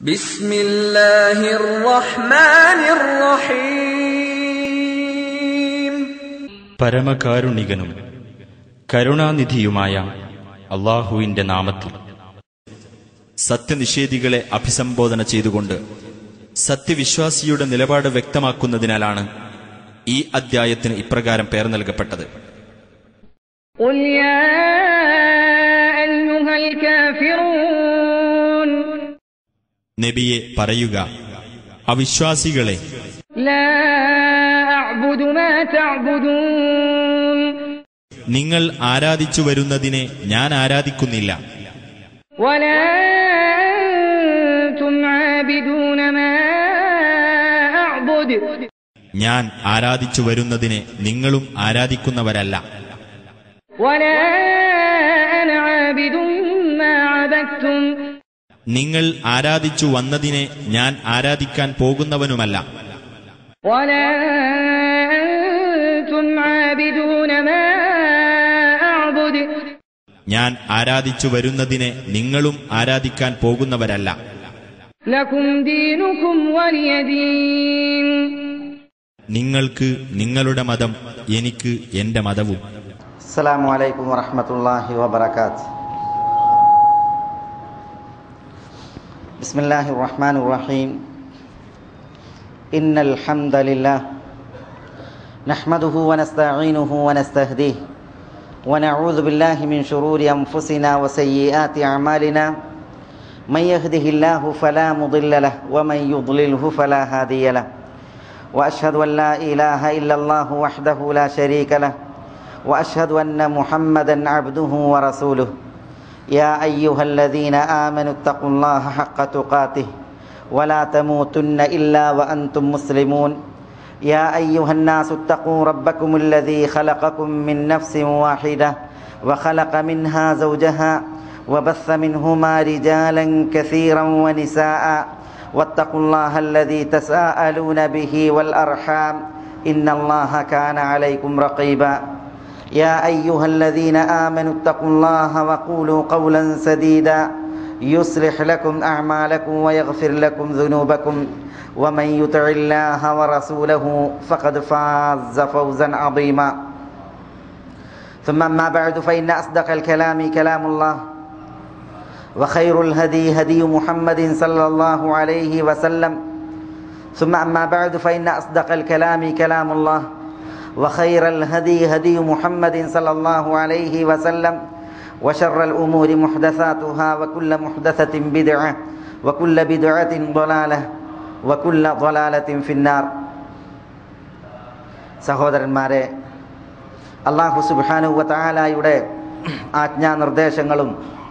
بسم الله الرحمن الرحيم പരമകാരുണികനും കരുണാനിധിയുമായ അള്ളാഹുവിന്റെ നാമത്തിൽ സത്യനിഷേധികളെ അഭിസംബോധന ചെയ്തുകൊണ്ട് സത്യവിശ്വാസിയുടെ നിലപാട് വ്യക്തമാക്കുന്നതിനാലാണ് ഈ അദ്ധ്യായത്തിന് ഇപ്രകാരം പേർ നൽകപ്പെട്ടത് قل يا أيها الكافرون നബിയെ പറയുക അവിശ്വാസികളെ لا أعبد ما تعبدون നിങ്ങൾ ആരാധിച്ചു വരുന്നതിനെ ഞാൻ ആരാധിക്കുന്നില്ല ولا أنتم عابدون ما أعبد ഞാൻ ആരാധിച്ചു വരുന്നതിനെ നിങ്ങളും ആരാധിക്കുന്നവരല്ല ولا أنا عابد ما عبدتم നിങ്ങൾ ആരാധിച്ചു വന്നതിനെ ഞാൻ ആരാധിക്കാൻ പോകുന്നവനുമല്ല ولا أنتم عابدون ما أعبد ഞാൻ ആരാധിച്ചു വരുന്നതിനെ നിങ്ങളും ആരാധിക്കാൻ പോകുന്നവരല്ല لكم دينكم ولي دين നിങ്ങൾക്ക് നിങ്ങളുടെ മതം എനിക്ക് എന്റെ മതവും السلام عليكم ورحمة الله وبركاته بسم الله الرحمن الرحيم إن الحمد لله نحمده ونستعينه ونستهديه ونعوذ بالله من شرور أنفسنا وسيئات أعمالنا من يهده الله فلا مضل له ومن يضلله فلا هادي له وأشهد أن لا إله إلا الله وحده لا شريك له واشهد ان محمدا عبده ورسوله يا ايها الذين امنوا اتقوا الله حق تقاته ولا تموتن الا وانتم مسلمون يا ايها الناس اتقوا ربكم الذي خلقكم من نفس واحده وخلق منها زوجها وبث منهما رجالا كثيرا ونساء واتقوا الله الذي تساءلون به والارحام ان الله كان عليكم رقيبا يا أيها الذين آمنوا اتقوا الله وقولوا قولا سديدا يصلح لكم أعمالكم ويغفر لكم ذنوبكم ومن يطع الله ورسوله فقد فاز فوزا عظيما ثم أما بعد فإن أصدق الكلام كلام الله وخير الهدي هدي محمد صلى الله عليه وسلم ثم أما بعد فإن أصدق الكلام كلام الله وخير الهدي هدي محمد صلى الله عليه وسلم وشر الأمور محدثاتها وكل محدثة بدعة وكل بدعة ضلالة وكل ضلالة في النار സഹോദരന്മാരെ അള്ളാഹു സുബാനുവ താലായുടെ ആജ്ഞാനിർദ്ദേശങ്ങളും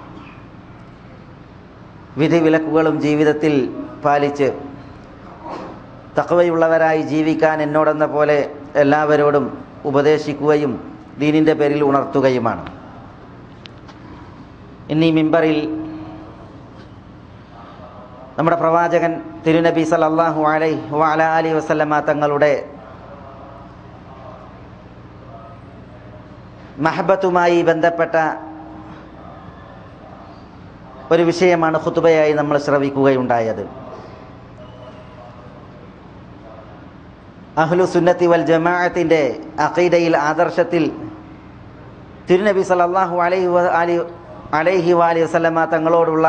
വിധിവിലക്കുകളും ജീവിതത്തിൽ പാലിച്ച് തക്കവയുള്ളവരായി ജീവിക്കാൻ എന്നോടെന്ന പോലെ എല്ലാവരോടും ഉപദേശിക്കുകയും ദീനിൻ്റെ പേരിൽ ഉണർത്തുകയുമാണ് ഇന്നീ മിമ്പറിൽ നമ്മുടെ പ്രവാചകൻ തിരുനബി സല്ലല്ലാഹു അലൈഹി വഅല അലി വസല്ലമ തങ്ങളുടെ മഹബത്തുമായി ബന്ധപ്പെട്ട ഒരു വിഷയമാണ് ഖുതുബയായി നമ്മൾ ശ്രവിക്കുകയുണ്ടായത് അഹ്ലു സുന്നത്തി വൽ ജമാഅത്തിൻ്റെ അഖീദയിൽ ആദർശത്തിൽ തിരുനബി സല്ലല്ലാഹു അലൈഹി വ അലി അലൈഹി വാലി വസല്ലമ തങ്ങളോടുള്ള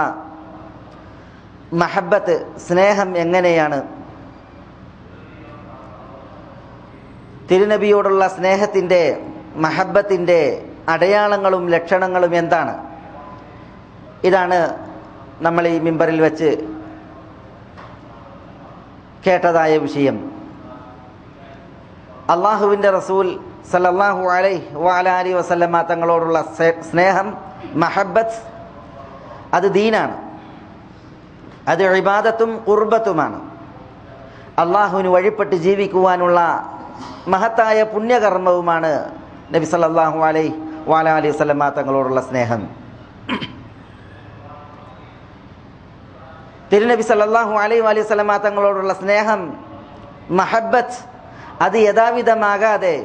മഹബത്ത് സ്നേഹം എങ്ങനെയാണ് തിരുനബിയോടുള്ള സ്നേഹത്തിൻ്റെ മഹബത്തിൻ്റെ അടയാളങ്ങളും ലക്ഷണങ്ങളും എന്താണ് ഇതാണ് നമ്മൾ ഈ മിമ്പറിൽ വെച്ച് കേട്ടതായ വിഷയം അള്ളാഹുവിൻ്റെ റസൂൽ സല്ലല്ലാഹു അലൈഹി വഅല അലി വസല്ലമ തങ്ങളോടുള്ള സെ- സ്നേഹം മഹബത്ത് അത് ദീനാണ് അത് ഇബാദത്തും കുർബത്തുമാണ് അള്ളാഹുവിന് വഴിപ്പെട്ട് ജീവിക്കുവാനുള്ള മഹത്തായ പുണ്യകർമ്മവുമാണ് നബി സല്ലല്ലാഹു അലൈഹി വഅല അലി വസല്ലമ തങ്ങളോടുള്ള സ്നേഹം തിരുനബി സല്ലല്ലാഹു അലൈഹി വഅലി വസല്ലമ തങ്ങളോടുള്ള സ്നേഹം മഹബത്ത് അത് യഥാവിധമാകാതെ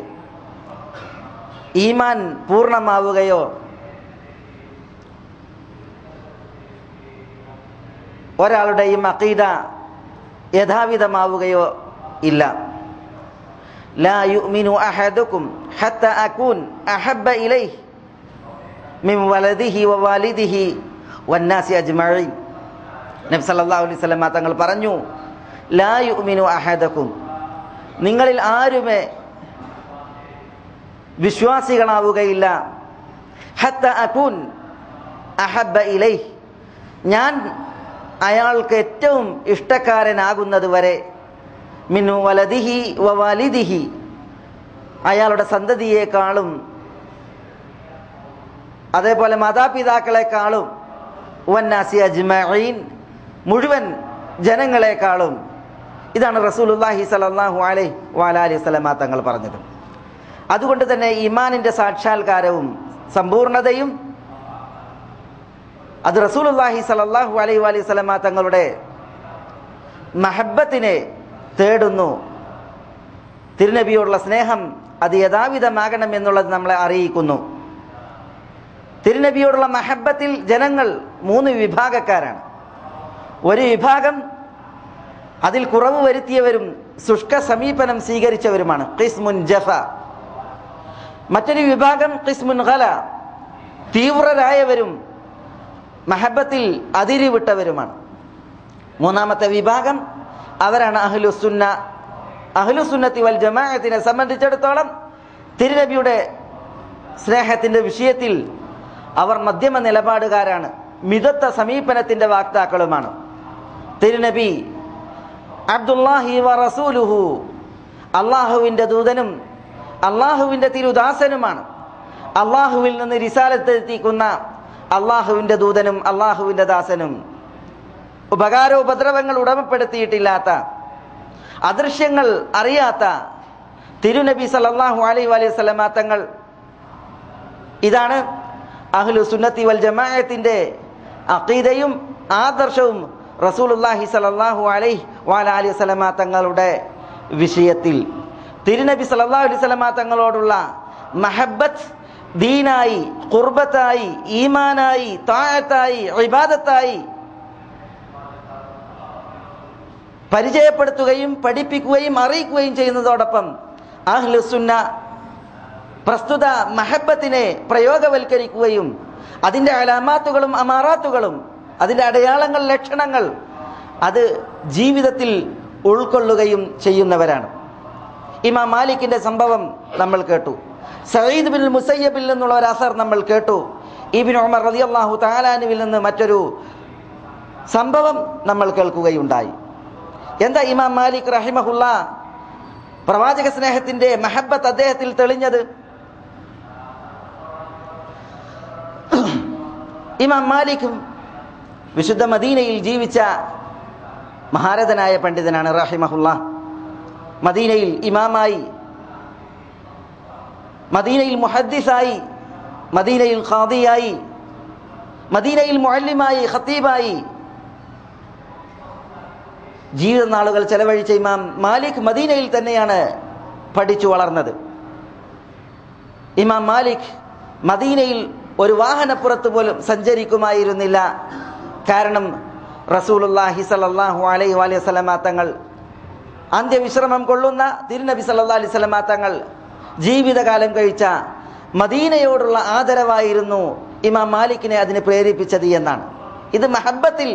ഈമാൻ പൂർണ്ണമാവുകയോ ഒരാളുടെയും അക്കീദ യഥാവിധമാവുകയോ ഇല്ല ലാ യുഅ്മിനു അഹദുക്കും ഹത്ത അകൂൻ അഹബ്ബ ഇലൈഹി മിൻ വലദിഹി വവാലിദിഹി വന്നാസി അജ്മഈൻ നബി സല്ലല്ലാഹു അലൈഹി വസല്ലം തങ്ങൾ പറഞ്ഞു ലാ യുഅ്മിനു അഹദക്കും നിങ്ങളിൽ ആരുമേ വിശ്വാസികളാവുകയില്ല ഹത്ത അകൂൻ അഹബ്ബ ഇലൈഹി ഞാൻ അയാൾക്ക് ഏറ്റവും ഇഷ്ടക്കാരനാകുന്നത് വരെ മിന്നു വലദിഹി വവാലിദിഹി അയാളുടെ സന്തതിയേക്കാളും അതേപോലെ മാതാപിതാക്കളെക്കാളും വന്നാസി അജ്മഈൻ മുഴുവൻ ജനങ്ങളെക്കാളും ഇതാണ് റസൂലുല്ലാഹി സലല്ലാഹു അലൈഹി വാലാലി സ്വലമ തങ്ങൾ പറഞ്ഞത് അതുകൊണ്ട് തന്നെ ഇമാനിൻ്റെ സാക്ഷാത്കാരവും സമ്പൂർണതയും അത് റസൂലുല്ലാഹി സലല്ലാഹു അലൈഹി വാലി സ്വലമ തങ്ങളുടെ മഹബത്തിനെ തേടുന്നു തിരുനബിയോടുള്ള സ്നേഹം അത് യഥാവിധമാകണം എന്നുള്ളത് നമ്മളെ അറിയിക്കുന്നു തിരുനബിയോടുള്ള മഹബത്തിൽ ജനങ്ങൾ മൂന്ന് വിഭാഗക്കാരാണ് ഒരു വിഭാഗം അതിൽ കുറവ് വരുത്തിയവരും ശുഷ്ക സമീപനം സ്വീകരിച്ചവരുമാണ് ഖിസ്മുൻ ജഫ മറ്റൊരു വിഭാഗം ഖിസ്മുൻ ഖല തീവ്രരായവരും മഹബത്തിൽ അതിരിവിട്ടവരുമാണ് മൂന്നാമത്തെ വിഭാഗം അവരാണ് അഹ്ലുസുന്ന അഹ്ലുസുന്നത്തി വൽ ജമാഅത്തിനെ സംബന്ധിച്ചിടത്തോളം തിരുനബിയുടെ സ്നേഹത്തിൻ്റെ വിഷയത്തിൽ അവർ മധ്യമ നിലപാടുകാരാണ് മിതത്വ സമീപനത്തിൻ്റെ വാക്താക്കളുമാണ് തിരുനബി അബ്ദുല്ലാഹി വ റസൂലുഹു അള്ളാഹുവിൻ്റെ ദൂതനും അള്ളാഹുവിൻ്റെ തിരുദാസനുമാണ് അള്ളാഹുവിൽ നിന്ന് റിസാലത്തെത്തിക്കുന്ന അള്ളാഹുവിൻ്റെ ദൂതനും അള്ളാഹുവിൻ്റെ ദാസനും ഉപകാരോപദ്രവങ്ങൾ ഉടമപ്പെടുത്തിയിട്ടില്ലാത്ത അദൃശ്യങ്ങൾ അറിയാത്ത തിരുനബി സല്ലല്ലാഹു അലൈഹി വലൈഹി വസല്ലമ തങ്ങൾ ഇതാണ് അഹ്ലു സുന്നത്തി വൽ ജമാഅത്തിന്റെ അഖീദയും ആദർശവും റസൂലുള്ളാഹി സല്ലല്ലാഹു അലൈഹി വഅലൈഹി വസല്ലമ തങ്ങളുടെ വിഷയത്തിൽ തിരുനബി സല്ലല്ലാഹു അലൈഹി വസല്ലമ തങ്ങളോടുള്ള മഹബത്ത് ദീനായി ഖുർബത്തായി ഈമാനായി താഴത്തായി ഇബാദത്തായി പരിചയപ്പെടുത്തുകയും പഠിപ്പിക്കുകയും അറിയിക്കുകയും ചെയ്യുന്നതോടൊപ്പം അഹ്ലുസുന്ന പ്രസ്തുത മഹബത്തിനെ പ്രയോഗവൽക്കരിക്കുകയും അതിൻ്റെ അലാമാത്തുകളും അമാറാത്തുകളും അതിൻ്റെ അടയാളങ്ങൾ ലക്ഷണങ്ങൾ അത് ജീവിതത്തിൽ ഉൾക്കൊള്ളുകയും ചെയ്യുന്നവരാണ് ഇമാം മാലിക്കിൻ്റെ സംഭവം നമ്മൾ കേട്ടു സയ്യിദ് ബിൻ മുസയ്യബിൽ നിന്നുള്ള ഒരു അസർ നമ്മൾ കേട്ടു ഇബിൻ ഉമർ റളിയല്ലാഹു തആലാനുവിൽ നിന്ന് മറ്റൊരു സംഭവം നമ്മൾ കേൾക്കുകയുണ്ടായി എന്താ ഇമാം മാലിക് റഹിമഹുല്ല പ്രവാചക സ്നേഹത്തിന്റെ മഹബത്ത് അദ്ദേഹത്തിൽ തെളിഞ്ഞത് ഇമാം മാലിക്കും വിശുദ്ധ മദീനയിൽ ജീവിച്ച മഹാരഥനായ പണ്ഡിതനാണ് റഹിമഹുല്ല മദീനയിൽ ഇമാമായി മദീനയിൽ മുഹദ്ദിസായി മദീനയിൽ ഖാദിയായി മദീനയിൽ മുഅല്ലിമായി ഖത്തീബായി ജീവിത നാളുകൾ ചെലവഴിച്ച ഇമാം മാലിക് മദീനയിൽ തന്നെയാണ് പഠിച്ചു വളർന്നത് ഇമാം മാലിക് മദീനയിൽ ഒരു വാഹനപ്പുറത്ത് പോലും സഞ്ചരിക്കുമായിരുന്നില്ല കാരണം റസൂലുല്ലാഹി സല്ലല്ലാഹു അലൈഹി വലൈഹി വസല്ലമ തങ്ങൾ അന്ത്യവിശ്രമം കൊള്ളുന്ന തിരുനബി സല്ലല്ലാഹു അലൈഹി വസല്ലമ തങ്ങൾ ജീവിതകാലം കഴിച്ച മദീനയോടുള്ള ആദരവായിരുന്നു ഇമാം മാലിക്കിനെ അതിന് പ്രേരിപ്പിച്ചത് എന്നാണ് ഇത് മഹബത്തിൽ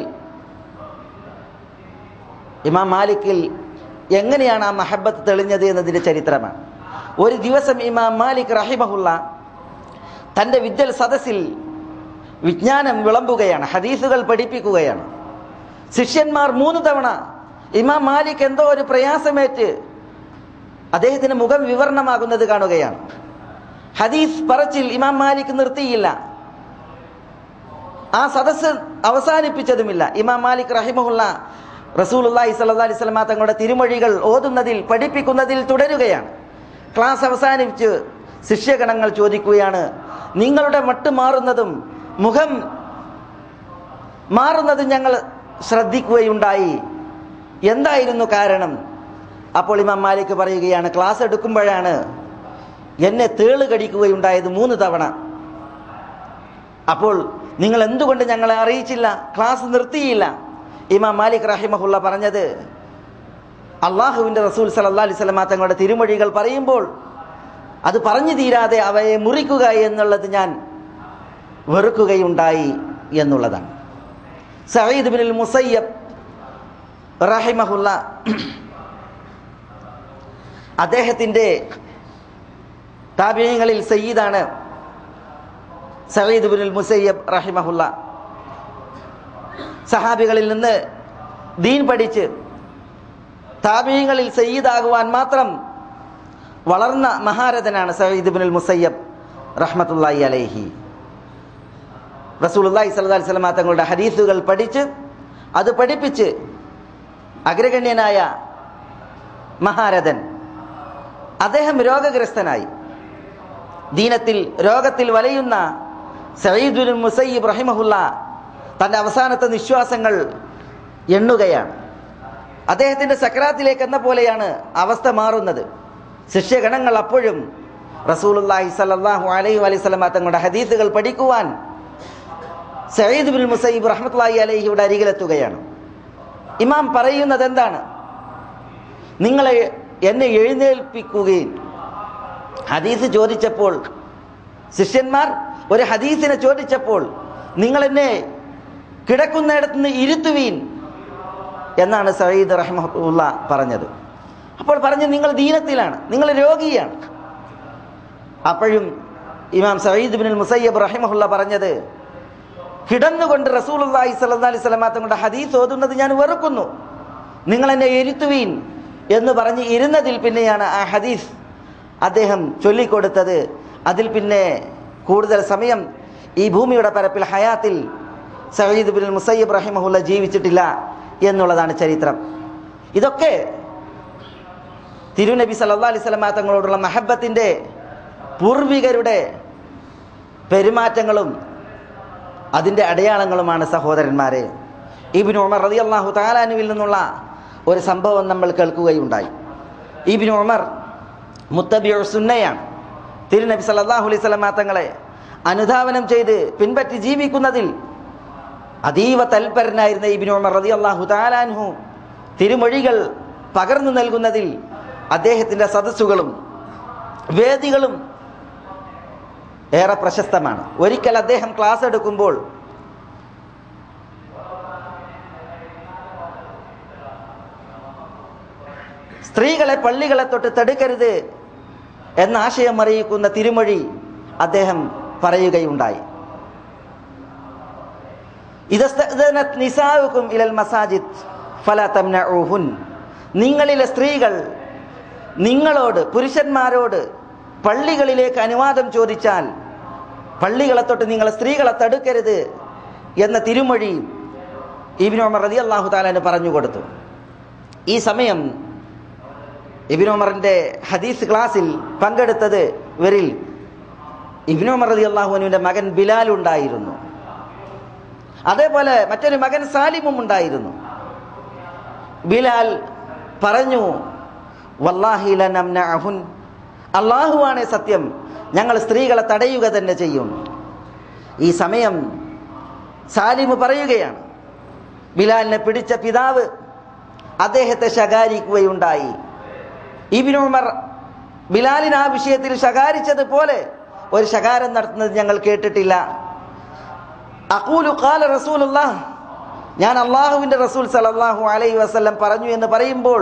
ഇമാം മാലിക്കിൽ എങ്ങനെയാണ് ആ മഹബത്ത് തെളിഞ്ഞത് എന്നതിൻ്റെ ചരിത്രമാണ് ഒരു ദിവസം ഇമാം മാലിക് റഹിമഹുള്ള തൻ്റെ വിദ്യൽ സദസ്സിൽ വിജ്ഞാനം വിളമ്പുകയാണ് ഹദീസുകൾ പഠിപ്പിക്കുകയാണ് ശിഷ്യന്മാർ മൂന്ന് തവണ ഇമാം മാലിക് എന്തോ ഒരു പ്രയാസമേറ്റ് അദ്ദേഹത്തിന് മുഖം വിവരണമാകുന്നത് കാണുകയാണ് ഹദീസ് പറച്ചിൽ ഇമാം മാലിക് നിർത്തിയില്ല ആ സദസ്സ് അവസാനിപ്പിച്ചതുമില്ല ഇമാം മാലിക് റഹിമഹുള്ള റസൂലുല്ലാഹി സല്ലല്ലാഹി അലൈഹി വസല്ലമ തങ്ങളുടെ തിരുമൊഴികൾ ഓതുന്നതിൽ പഠിപ്പിക്കുന്നതിൽ തുടരുകയാണ് ക്ലാസ് അവസാനിപ്പിച്ച് ശിഷ്യഗണങ്ങൾ ചോദിക്കുകയാണ് നിങ്ങളുടെ മട്ട് മാറുന്നതും മുഖം മാറുന്നതും ഞങ്ങൾ ശ്രദ്ധിക്കുകയുണ്ടായി എന്തായിരുന്നു കാരണം അപ്പോൾ ഇമാം മാലിക് പറയുകയാണ് ക്ലാസ് എടുക്കുമ്പോഴാണ് എന്നെ തേള് കടിക്കുകയുണ്ടായത് മൂന്ന് തവണ അപ്പോൾ നിങ്ങൾ എന്തുകൊണ്ട് ഞങ്ങളെ അറിയിച്ചില്ല ക്ലാസ് നിർത്തിയില്ല ഇമാം മാലിക് റഹിമഹുള്ള പറഞ്ഞത് അള്ളാഹുവിൻ്റെ റസൂൽ സലല്ലാ അലൈഹി സ്വലമാ തങ്ങളുടെ തിരുമൊഴികൾ പറയുമ്പോൾ അത് പറഞ്ഞു തീരാതെ അവയെ മുറിക്കുക എന്നുള്ളത് ഞാൻ വെറുക്കുകയുണ്ടായി എന്നുള്ളതാണ് സയ്യിദ് ബിൻ മുസയ്യബ് റഹിമഹുല്ല അദ്ദേഹത്തിൻ്റെ താപീയങ്ങളിൽ സയ്യിദാണ് സയ്യിദ് ബിൻ മുസയ്യബ് റഹിമഹുല്ല സഹാബികളിൽ നിന്ന് ദീൻ പഠിച്ച് താപീയങ്ങളിൽ സയ്യിദാകുവാൻ മാത്രം വളർന്ന മഹാരഥനാണ് സയ്യിദ് ബിൻ മുസയ്യബ് റഹ്മത്തുല്ലായി അലൈഹി റസൂലുള്ളാഹി സ്വല്ലല്ലാഹി അലൈഹി വസല്ലം തങ്ങളുടെ ഹദീസുകൾ പഠിച്ച് അത് പഠിപ്പിച്ച് അഗ്രഗണ്യനായ മഹാരഥൻ അദ്ദേഹം രോഗഗ്രസ്തനായി ദീനത്തിൽ രോഗത്തിൽ വലയുന്ന സയ്യിദുൽ മുസയ്യിബ് റഹിമഹുല്ല തൻ്റെ അവസാനത്തെ നിശ്വാസങ്ങൾ എണ്ണുകയാണ് അദ്ദേഹത്തിൻ്റെ സക്രാത്തിലേക്ക് എന്ന പോലെയാണ് അവസ്ഥ മാറുന്നത് ശിഷ്യഗണങ്ങൾ അപ്പോഴും റസൂലുള്ളാഹി സ്വല്ലല്ലാഹു അലൈഹി വസല്ലം തങ്ങളുടെ ഹദീസുകൾ പഠിക്കുവാൻ സയ്യിദ് ബിൻ മുസൈബ് റഹ്മത്തുള്ളാഹി അലൈഹിയുടെ അരികിലെത്തുകയാണ് ഇമാം പറയുന്നത് എന്താണ് നിങ്ങളെ എന്നെ എഴുന്നേൽപ്പിക്കുകയും ഹദീസ് ചോദിച്ചപ്പോൾ ശിഷ്യന്മാർ ഒരു ഹദീസിനെ ചോദിച്ചപ്പോൾ നിങ്ങൾ എന്നെ കിടക്കുന്നിടത്ത് നിന്ന് ഇരുത്തുവീൻ എന്നാണ് സയ്യിദ് റഹ്മുല്ല പറഞ്ഞത് അപ്പോൾ പറഞ്ഞു നിങ്ങൾ ദീനത്തിലാണ് നിങ്ങൾ രോഗിയാണ് അപ്പോഴും ഇമാം സയ്യിദ് ബിൻ മുസയ്യബ് റഹിമഹുല്ല പറഞ്ഞത് കിടന്നുകൊണ്ട് റസൂലുള്ളാഹി സ്വല്ലല്ലാഹി അലൈഹി വസല്ലം തങ്ങളുടെ ഹദീസ് ഓതുന്നത് ഞാൻ വെറുക്കുന്നു നിങ്ങൾ എന്നെ ഇരുത്തുവീൻ എന്ന് പറഞ്ഞ് ഇരുന്നതിൽ പിന്നെയാണ് ആ ഹദീസ് അദ്ദേഹം ചൊല്ലിക്കൊടുത്തത് അതിൽ പിന്നെ കൂടുതൽ സമയം ഈ ഭൂമിയുടെ പരപ്പിൽ ഹയാത്തിൽ സയ്യിദ് ബിൻ മുസയ്യബ് റഹിമഹുല്ല ജീവിച്ചിട്ടില്ല എന്നുള്ളതാണ് ചരിത്രം ഇതൊക്കെ തിരുനബി സല്ലല്ലാഹി അലൈഹി വസല്ലം തങ്ങളോടുള്ള മഹബത്തിൻ്റെ പൂർവികരുടെ പെരുമാറ്റങ്ങളും അതിൻ്റെ അടയാളങ്ങളുമാണ് സഹോദരന്മാരെ ഇബിൻ ഉമർ റതി അള്ളാഹു താലാനുവിൽ നിന്നുള്ള ഒരു സംഭവം നമ്മൾ കേൾക്കുകയുണ്ടായി ഇബിൻ ഉമർ മുത്തബിയോ സുന്നയാണ് തിരുനബി സല്ലല്ലാഹു അലൈഹി സ്വലമാ തങ്ങളെ അനുധാവനം ചെയ്ത് പിൻപറ്റി ജീവിക്കുന്നതിൽ അതീവ തൽപരനായിരുന്ന ഇബിൻ ഉമർ റതി അള്ളാഹു താലാൻഹു തിരുമൊഴികൾ പകർന്നു നൽകുന്നതിൽ അദ്ദേഹത്തിൻ്റെ സദസ്സുകളും വേദികളും ഏറെ പ്രശസ്തമാണ് ഒരിക്കൽ അദ്ദേഹം ക്ലാസ് എടുക്കുമ്പോൾ സ്ത്രീകളെ പള്ളികളെ തൊട്ട് തടുക്കരുത് എന്ന ആശയം അറിയിക്കുന്ന തിരുമൊഴി അദ്ദേഹം പറയുകയുണ്ടായി ഇതസ്തഅ്ദനത് നിസാഉകും ഇലൽ മസാജിദ് ഫലാ തംനഊഹുൻ നിങ്ങളിലെ സ്ത്രീകൾ നിങ്ങളോട് പുരുഷന്മാരോട് പള്ളികളിലേക്ക് അനുവാദം ചോദിച്ചാൽ പള്ളികളെ തൊട്ട് നിങ്ങൾ സ്ത്രീകളെ തടുക്കരുത് എന്ന തിരുമൊഴി ഇബിൻ ഉമർ റതി അള്ളാഹു താലാന് പറഞ്ഞു കൊടുത്തു ഈ സമയം ഇബിൻ ഉമറിൻ്റെ ഹദീസ് ക്ലാസ്സിൽ പങ്കെടുത്തത് ഇവരിൽ ഇബിൻ ഉമർ റതി അള്ളാഹുവിൻ്റെ മകൻ ബിലാൽ ഉണ്ടായിരുന്നു അതേപോലെ മറ്റൊരു മകൻ സാലിമും ഉണ്ടായിരുന്നു ബിലാൽ പറഞ്ഞു വല്ലാഹിലനംനഅഹുൻ അള്ളാഹുവാണ് സത്യം ഞങ്ങൾ സ്ത്രീകളെ തടയുക തന്നെ ചെയ്യും ഈ സമയം സാലിമ് പറയുകയാണ് ബിലാലിനെ പിടിച്ച പിതാവ് അദ്ദേഹത്തെ ശകാരിക്കുകയുണ്ടായി ഇബിൻ ഉമർ ബിലാലിന് ആ വിഷയത്തിൽ ശകാരിച്ചതുപോലെ ഒരു ശകാരം നടത്തുന്നത് ഞങ്ങൾ കേട്ടിട്ടില്ല അഖൂലു ഖാല റസൂലുള്ളാഹ് ഞാൻ അള്ളാഹുവിൻ്റെ റസൂൽ സലല്ലാഹു അലൈഹി വസല്ലം പറഞ്ഞു എന്ന് പറയുമ്പോൾ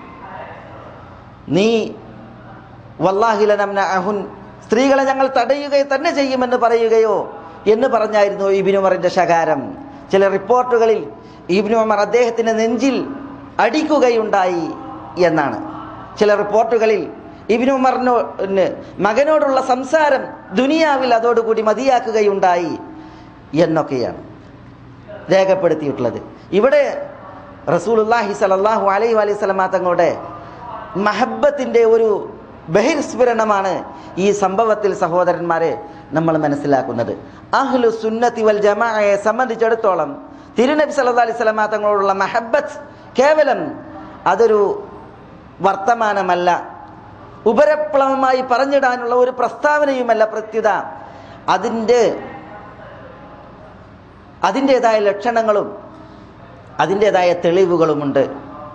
നീ വല്ലാഹിലനംന അഹുൻ സ്ത്രീകളെ ഞങ്ങൾ തടയുക തന്നെ ചെയ്യുമെന്ന് പറയുകയോ എന്ന് പറഞ്ഞായിരുന്നു ഇബിൻ ഉമറിൻ്റെ ശകാരം ചില റിപ്പോർട്ടുകളിൽ ഇബിൻ ഉമർ അദ്ദേഹത്തിൻ്റെ നെഞ്ചിൽ അടിക്കുകയുണ്ടായി എന്നാണ് ചില റിപ്പോർട്ടുകളിൽ ഇബിൻ ഉമറിനോ മകനോടുള്ള സംസാരം ദുനിയാവിൽ അതോടുകൂടി മതിയാക്കുകയുണ്ടായി എന്നൊക്കെയാണ് രേഖപ്പെടുത്തിയിട്ടുള്ളത് ഇവിടെ റസൂലുല്ലാഹി സലല്ലാഹു അലൈഹി അലൈഹി സ്വലമാ തങ്ങളുടെ മഹബത്തിൻ്റെ ഒരു ബഹിർസ്ഫുരണമാണ് ഈ സംഭവത്തിൽ സഹോദരന്മാരെ നമ്മൾ മനസ്സിലാക്കുന്നത് അഹ്ലു സുന്നത്തി വൽ ജമാഅയെ സംബന്ധിച്ചിടത്തോളം തിരുനബി സല്ലല്ലാഹു അലൈഹി സ്വലമാ തങ്ങളോടുള്ള മഹബത്ത് കേവലം അതൊരു വർത്തമാനമല്ല ഉപരപ്ലവമായി പറഞ്ഞിടാനുള്ള ഒരു പ്രസ്താവനയുമല്ല പ്രത്യുത അതിൻ്റെ അതിൻ്റെതായ ലക്ഷണങ്ങളും അതിൻ്റെതായ തെളിവുകളുമുണ്ട്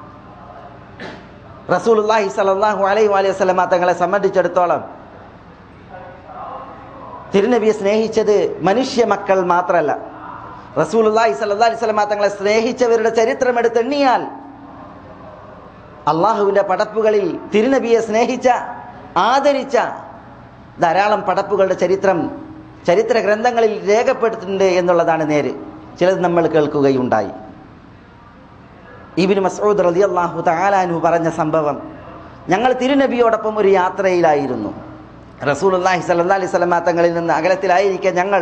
റസൂലുള്ളാഹി സ്വല്ലല്ലാഹു അലൈഹി വസല്ലമ തങ്ങളെ സംബന്ധിച്ചിടത്തോളം തിരുനബിയെ സ്നേഹിച്ചത് മനുഷ്യ മക്കൾ മാത്രമല്ല റസൂലുള്ളാഹി സ്വല്ലല്ലാഹി അലൈഹി വസല്ലമ തങ്ങളെ സ്നേഹിച്ചവരുടെ ചരിത്രം എടുത്തെണ്ണിയാൽ അള്ളാഹുവിൻ്റെ പടപ്പുകളിൽ തിരുനബിയെ സ്നേഹിച്ച ആദരിച്ച ധാരാളം പടപ്പുകളുടെ ചരിത്രം ചരിത്ര ഗ്രന്ഥങ്ങളിൽ രേഖപ്പെടുത്തുന്നുണ്ട് എന്നുള്ളതാണ് നേര് ചിലത് നമ്മൾ കേൾക്കുകയുണ്ടായി ഇബിന് മസൂദ് റലി അള്ളാഹു താലാനു പറഞ്ഞ സംഭവം ഞങ്ങൾ തിരുനബിയോടൊപ്പം ഒരു യാത്രയിലായിരുന്നു റസൂൽ അള്ളാഹി സല്ലാ അലൈഹി സ്വലമാ തങ്ങളിൽ നിന്ന് അകലത്തിലായിരിക്കെ ഞങ്ങൾ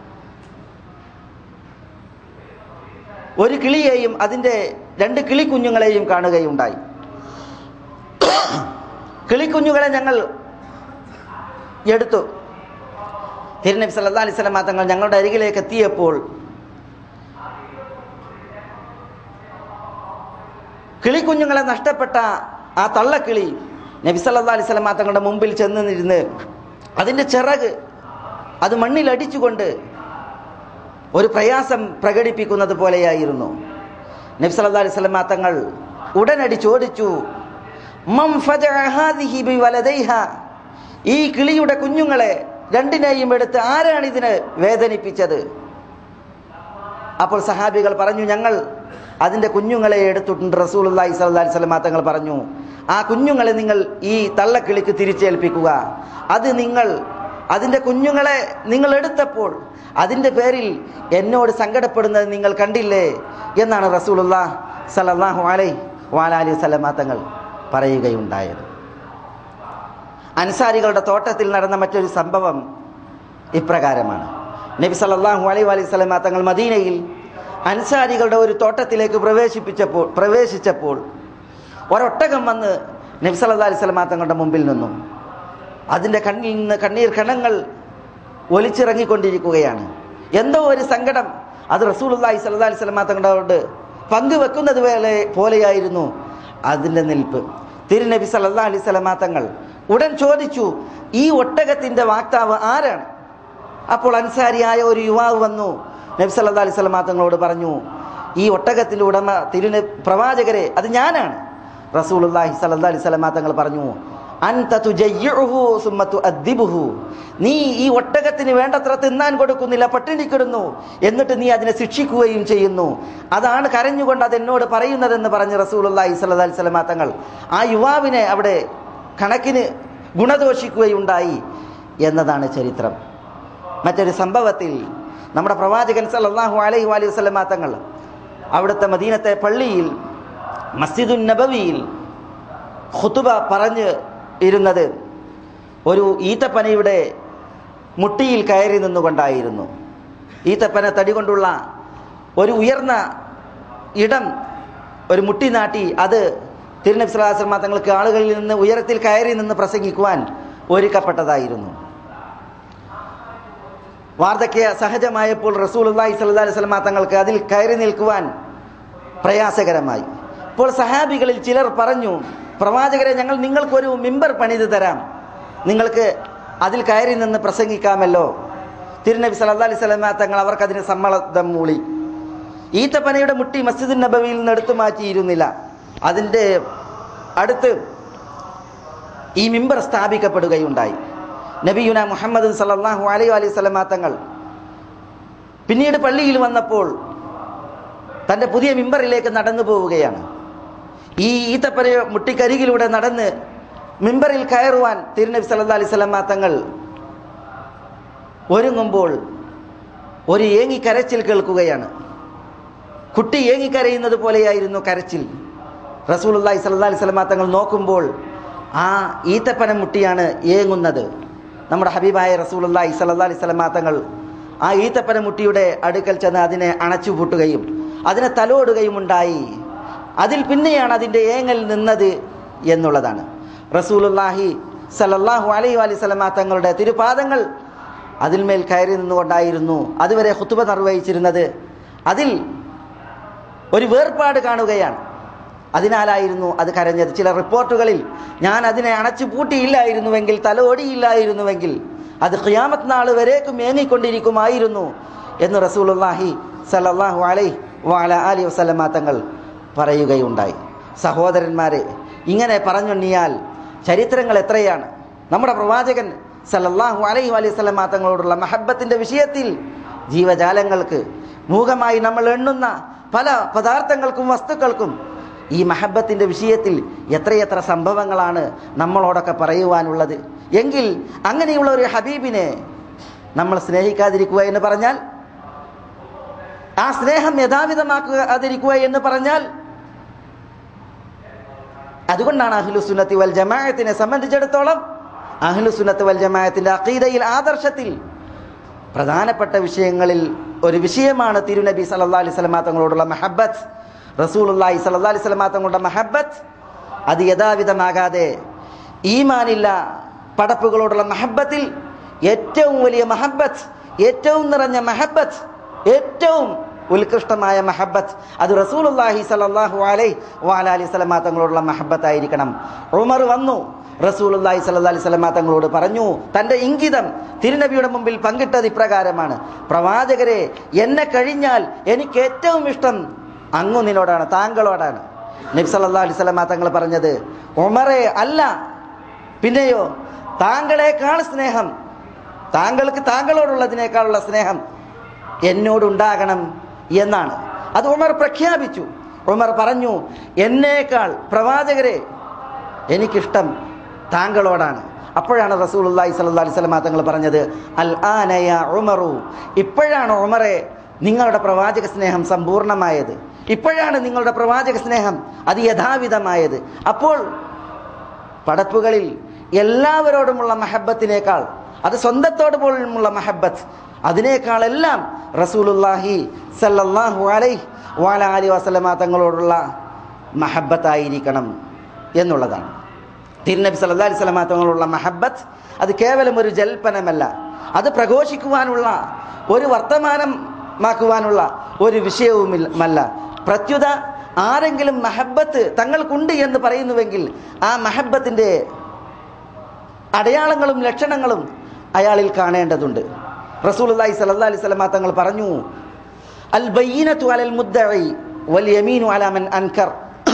ഒരു കിളിയെയും അതിൻ്റെ രണ്ട് കിളിക്കുഞ്ഞുങ്ങളെയും കാണുകയുണ്ടായി കിളിക്കുഞ്ഞുങ്ങളെ ഞങ്ങൾ എടുത്തു തിരുനബി സല്ലാ അലൈഹി സ്വലമാ തങ്ങൾ ഞങ്ങളുടെ അരികിലേക്ക് എത്തിയപ്പോൾ കിളിക്കുഞ്ഞുങ്ങളെ നഷ്ടപ്പെട്ട ആ തള്ളക്കിളി നബി സല്ലാ അലൈഹി സ്വലമാ തങ്ങളുടെ മുമ്പിൽ ചെന്ന് നിരുന്ന് അതിൻ്റെ ചിറക് അത് മണ്ണിലടിച്ചുകൊണ്ട് ഒരു പ്രയാസം പ്രകടിപ്പിക്കുന്നത് പോലെയായിരുന്നു നബി സല്ലാ അലൈഹി സ്വലമാ തങ്ങൾ ഉടനടി ചോദിച്ചു മം ഫജഅ ഹാദിഹി ബിവലദൈഹ ഈ കിളിയുടെ കുഞ്ഞുങ്ങളെ രണ്ടിനെയും എടുത്ത് ആരാണ് ഇതിനെ വേദനിപ്പിച്ചത് അപ്പോൾ സഹാബികൾ പറഞ്ഞു ഞങ്ങൾ അതിൻ്റെ കുഞ്ഞുങ്ങളെ എടുത്തിട്ടുണ്ട് റസൂലുള്ളാഹി സ്വല്ലല്ലാഹി അലൈഹി വസല്ലം തങ്ങൾ പറഞ്ഞു ആ കുഞ്ഞുങ്ങളെ നിങ്ങൾ ഈ തള്ളക്കിളിക്ക് തിരിച്ചേൽപ്പിക്കുക അത് നിങ്ങൾ അതിൻ്റെ കുഞ്ഞുങ്ങളെ നിങ്ങൾ എടുത്തപ്പോൾ അതിൻ്റെ പേരിൽ എന്നോട് സങ്കടപ്പെടുന്നത് നിങ്ങൾ കണ്ടില്ലേ എന്നാണ് റസൂലുള്ളാ സല്ലല്ലാഹു അലൈഹി വാലാലി വസല്ലം തങ്ങൾ പറയുകയുണ്ടായത് അൻസാരികളുടെ തോട്ടത്തിൽ നടന്ന മറ്റൊരു സംഭവം ഇപ്രകാരമാണ് നബി സല്ലല്ലാഹു അലൈഹി അലൈഹി സ്വലമ തങ്ങൾ മദീനയിൽ അൻസാരികളുടെ ഒരു തോട്ടത്തിലേക്ക് പ്രവേശിപ്പിച്ചപ്പോൾ പ്രവേശിച്ചപ്പോൾ ഒരൊട്ടകം വന്ന് നബി സല്ലല്ലാഹു അലൈഹി സ്വലമ തങ്ങളുടെ മുമ്പിൽ നിന്നു അതിൻ്റെ കണ്ണിൽ നിന്ന് കണ്ണീർ കണങ്ങൾ ഒലിച്ചിറങ്ങിക്കൊണ്ടിരിക്കുകയാണ് എന്തോ ഒരു സങ്കടം അത് റസൂലുള്ളാഹി സ്വല്ലല്ലാഹി അലൈഹി സ്വലമ തങ്ങളോട് പങ്കുവെക്കുന്നത് പോലെ പോലെയായിരുന്നു അതിൻ്റെ നിൽപ്പ് തിരുനബി സല്ലല്ലാഹു അലൈഹി സ്വലമ തങ്ങൾ ഉടൻ ചോദിച്ചു ഈ ഒട്ടകത്തിൻ്റെ വാക്താവ് ആരാണ് അപ്പോൾ അൻസാരിയായ ഒരു യുവാവ് വന്നു നബി സല്ലല്ലാഹു അലൈഹി വസല്ലം തങ്ങളോട് പറഞ്ഞു ഈ ഒട്ടകത്തിൻ്റെ ഉടമ തിരുന പ്രവാചകരെ അത് ഞാനാണ് റസൂലുള്ളാഹി സല്ലല്ലാഹു അലൈഹി വസല്ലം തങ്ങൾ പറഞ്ഞു അൻത തുജയ്യുഹു സുമ്മ തുഅദ്ദിബുഹു നീ ഈ ഒട്ടകത്തിന് വേണ്ടത്ര തിന്നാൻ കൊടുക്കുന്നില്ല പട്ടിണിക്കിടുന്നു എന്നിട്ട് നീ അതിനെ ശിക്ഷിക്കുകയും ചെയ്യുന്നു അതാണ് കരഞ്ഞുകൊണ്ട് അത് എന്നോട് പറയുന്നതെന്ന് പറഞ്ഞ് റസൂലുള്ളാഹി സ്വല്ലല്ലാഹി അലൈഹി വസല്ലം തങ്ങൾ ആ യുവാവിനെ അവിടെ കണക്കിന് ഗുണദോഷിക്കുകയുണ്ടായി എന്നതാണ് ചരിത്രം മറ്റൊരു സംഭവത്തിൽ നമ്മുടെ പ്രവാചകൻ സല്ലല്ലാഹു അലൈഹി വലൈഹി വസല്ലമ തങ്ങൾ അവിടുത്തെ മദീനത്തെ പള്ളിയിൽ മസ്ജിദുൻ നബവിയിൽ ഖുതുബ പറഞ്ഞ് ഇരുന്നത് ഒരു ഈത്തപ്പനയുടെ മുട്ടിയിൽ കയറി നിന്നുകൊണ്ടായിരുന്നു ഈത്തപ്പന തടി കൊണ്ടുള്ള ഒരു ഉയർന്ന ഇടം ഒരു മുട്ടി നാട്ടി അത് തിരുനബി സ്വലാസ്ലമ തങ്ങൾക്ക് ആളുകളിൽ നിന്ന് ഉയരത്തിൽ കയറി നിന്ന് പ്രസംഗിക്കുവാൻ ഒരുക്കപ്പെട്ടതായിരുന്നു വാർദ്ധക്യ സഹജമായപ്പോൾ റസൂലുള്ളാഹി സ്വല്ലല്ലാഹി അലൈഹി വസല്ലമ തങ്ങൾക്ക് അതിൽ കയറി നിൽക്കുവാൻ പ്രയാസകരമായി ഇപ്പോൾ സഹാബികളിൽ ചിലർ പറഞ്ഞു പ്രവാചകരെ ഞങ്ങൾ നിങ്ങൾക്കൊരു മിമ്പർ പണിത് തരാം നിങ്ങൾക്ക് അതിൽ കയറി നിന്ന് പ്രസംഗിക്കാമല്ലോ തിരുനബി സല്ലല്ലാഹി അലൈഹി വസല്ലമ തങ്ങൾ അവർക്കതിന് സമ്മതം മൂളി ഈത്തപ്പനയുടെ മുട്ടി മസ്ജിദ് നബവിയിൽ നിന്ന് എടുത്തു മാറ്റിയിരുന്നില്ല അതിൻ്റെ അടുത്ത് ഈ മിമ്പർ സ്ഥാപിക്കപ്പെടുകയുണ്ടായി നബിയുന മുഹമ്മദ് സല്ലല്ലാഹു അലൈഹി അലൈഹി സ്വലമാ തങ്ങൾ പിന്നീട് പള്ളിയിൽ വന്നപ്പോൾ തൻ്റെ പുതിയ മിമ്പറിലേക്ക് നടന്നു പോവുകയാണ് ഈ ഈത്തപ്പന മുട്ടിക്കരികിലൂടെ നടന്ന് മിമ്പറിൽ കയറുവാൻ തിരുനബി സല്ലല്ലാഹു അലൈഹി സ്വലമാ തങ്ങൾ ഒരുങ്ങുമ്പോൾ ഒരു ഏങ്ങി കരച്ചിൽ കേൾക്കുകയാണ് കുട്ടി ഏങ്ങിക്കരയുന്നത് പോലെയായിരുന്നു കരച്ചിൽ റസൂലുള്ളാഹി സ്വല്ലല്ലാഹി അലൈഹി വസല്ലമ തങ്ങൾ നോക്കുമ്പോൾ ആ ഈത്തപ്പന മുട്ടിയാണ് ഏങ്ങുന്നത് നമ്മുടെ ഹബീബായ റസൂലുള്ളാഹി സ്വല്ലല്ലാഹി അലൈഹി വസല്ലമ തങ്ങൾ ആ ഈത്തപ്പന മുട്ടിയുടെ അടുക്കൽ ചെന്ന് അതിനെ അണച്ചു പൂട്ടുകയും അതിനെ തലോടുകയും ഉണ്ടായി അതിൽ പിന്നെയാണ് അതിൻ്റെ ഏങ്ങൽ നിന്നത് എന്നുള്ളതാണ് റസൂലുള്ളാഹി സല്ലല്ലാഹു അലൈഹി വസല്ലമ തങ്ങളുടെ തിരുപാദങ്ങൾ അതിന്മേൽ കയറി നിന്നുകൊണ്ടായിരുന്നു അതുവരെ ഹുത്തുബ നിർവഹിച്ചിരുന്നത് അതിൽ ഒരു വേർപാട് കാണുകയാണ് അതിനാലായിരുന്നു അത് കരഞ്ഞത് ചില റിപ്പോർട്ടുകളിൽ ഞാൻ അതിനെ അണച്ചു പൂട്ടിയില്ലായിരുന്നുവെങ്കിൽ തലോടിയില്ലായിരുന്നുവെങ്കിൽ അത് ഖിയാമത്ത് നാൾ വരേക്കും ഏങ്ങിക്കൊണ്ടിരിക്കുമായിരുന്നു എന്ന് റസൂലുള്ളാഹി സല്ലല്ലാഹു അലൈഹി വാല അലി വസല്ലമ തങ്ങൾ പറയുകയുണ്ടായി സഹോദരന്മാരെ ഇങ്ങനെ പറഞ്ഞുണ്ണിയാൽ ചരിത്രങ്ങൾ എത്രയാണ് നമ്മുടെ പ്രവാചകൻ സല്ലല്ലാഹു അലൈഹി അലൈഹി സ്വലമ തങ്ങളോടുള്ള മഹബത്തിൻ്റെ വിഷയത്തിൽ ജീവജാലങ്ങൾക്ക് മൂകമായി നമ്മൾ എണ്ണുന്ന പല പദാർത്ഥങ്ങൾക്കും വസ്തുക്കൾക്കും ഈ മഹബത്തിൻ്റെ വിഷയത്തിൽ എത്രയെത്ര സംഭവങ്ങളാണ് നമ്മളോടൊക്കെ പറയുവാനുള്ളത് എങ്കിൽ അങ്ങനെയുള്ള ഒരു ഹബീബിനെ നമ്മൾ സ്നേഹിക്കാതിരിക്കുക എന്ന് പറഞ്ഞാൽ ആ സ്നേഹം യഥാവിധമാക്കാതിരിക്കുക എന്ന് പറഞ്ഞാൽ അതുകൊണ്ടാണ് അഹ്ലുസുന്നത്തി വൽ ജമാഅത്തിനെ സംബന്ധിച്ചിടത്തോളം അഹ്ലുസുന്നത്ത് വൽ ജമാഅത്തിന്റെ അഖീദയിൽ ആദർശത്തിൽ പ്രധാനപ്പെട്ട വിഷയങ്ങളിൽ ഒരു വിഷയമാണ് തിരുനബി സല്ലല്ലാഹു അലൈഹി വസല്ലമ തങ്ങളോടുള്ള മഹബത്ത് റസൂലുള്ളാഹി സല്ലല്ലാഹു അലൈഹി വസല്ലമ തങ്ങളുടെ മഹബത്ത് അത് യഥാവിധമാകാതെ ഈമാനില്ല പടപ്പുകളോടുള്ള മഹബത്തിൽ ഏറ്റവും വലിയ മഹബത്ത് ഏറ്റവും നിറഞ്ഞ മഹബത്ത് ഏറ്റവും ഉത്കൃഷ്ടമായ മഹബത്ത് അത് റസൂലുള്ളാഹി സല്ലല്ലാഹു അലൈഹി വഅല അലൈഹി സ്വലമ തങ്ങളോടുള്ള മഹബത്തായിരിക്കണം ഉമർ വന്നു റസൂലുള്ളാഹി സല്ലല്ലാഹു അലൈഹി സ്വലമ തങ്ങളോട് പറഞ്ഞു തൻ്റെ ഇംഗിതം തിരുനബിയുടെ മുമ്പിൽ പങ്കിട്ടത് ഇപ്രകാരമാണ് പ്രവാചകരെ എന്നെ കഴിഞ്ഞാൽ എനിക്ക് ഏറ്റവും ഇഷ്ടം അങ്ങു നിന്നോടാണ് താങ്കളോടാണ് നബി സല്ലല്ലാഹു അലൈഹി സ്വലമ തങ്ങൾ പറഞ്ഞത് ഉമറെ അല്ല പിന്നെയോ താങ്കളെക്കാൾ സ്നേഹം താങ്കൾക്ക് താങ്കളോടുള്ളതിനേക്കാളുള്ള സ്നേഹം എന്നോടുണ്ടാകണം എന്നാണ് അത് ഉമർ പ്രഖ്യാപിച്ചു ഉമർ പറഞ്ഞു എന്നേക്കാൾ പ്രവാചകരെ എനിക്കിഷ്ടം താങ്കളോടാണ് അപ്പോഴാണ് റസൂലുള്ളാഹി സ്വല്ലല്ലാഹി അലൈഹി വസല്ലം തങ്ങൾ പറഞ്ഞത് അൽ ആനയ ഉമറു ഇപ്പോഴാണ് ഉമറെ നിങ്ങളുടെ പ്രവാചക സ്നേഹം സമ്പൂർണ്ണമായത് ഇപ്പോഴാണ് നിങ്ങളുടെ പ്രവാചക സ്നേഹം അത് യഥാവിധമായത് അപ്പോൾ പടപ്പുകളിൽ എല്ലാവരോടുമുള്ള മഹബത്തിനേക്കാൾ അത് സ്വന്തത്തോട് പോലുമുള്ള മഹബത്ത് അതിനേക്കാളെല്ലാം റസൂലുല്ലാഹി സല്ലല്ലാഹു അലൈഹി വാല അലി വസല്ലമ തങ്ങളോടുള്ള മഹബത്തായിരിക്കണം എന്നുള്ളതാണ് തിരുനബി സല്ലല്ലാഹു അലൈഹി വസല്ലമ തങ്ങളോടുള്ള മഹബത്ത് അത് കേവലം ഒരു ജൽപ്പനമല്ല അത് പ്രഘോഷിക്കുവാനുള്ള ഒരു വർത്തമാനമാക്കുവാനുള്ള ഒരു വിഷയവുമല്ല പ്രത്യുത ആരെങ്കിലും മഹബത്ത് തങ്ങൾക്കുണ്ട് എന്ന് പറയുന്നുവെങ്കിൽ ആ മഹബത്തിൻ്റെ അടയാളങ്ങളും ലക്ഷണങ്ങളും അയാളിൽ കാണേണ്ടതുണ്ട് റസൂലുള്ളാഹി സ്വല്ലല്ലാഹി അലൈഹി വസല്ലമ തങ്ങൾ പറഞ്ഞു അൽ ബയ്യിനതു അലൽ മുദ്ദഇ വൽ യമീനു അലാ മൻ അൻകർ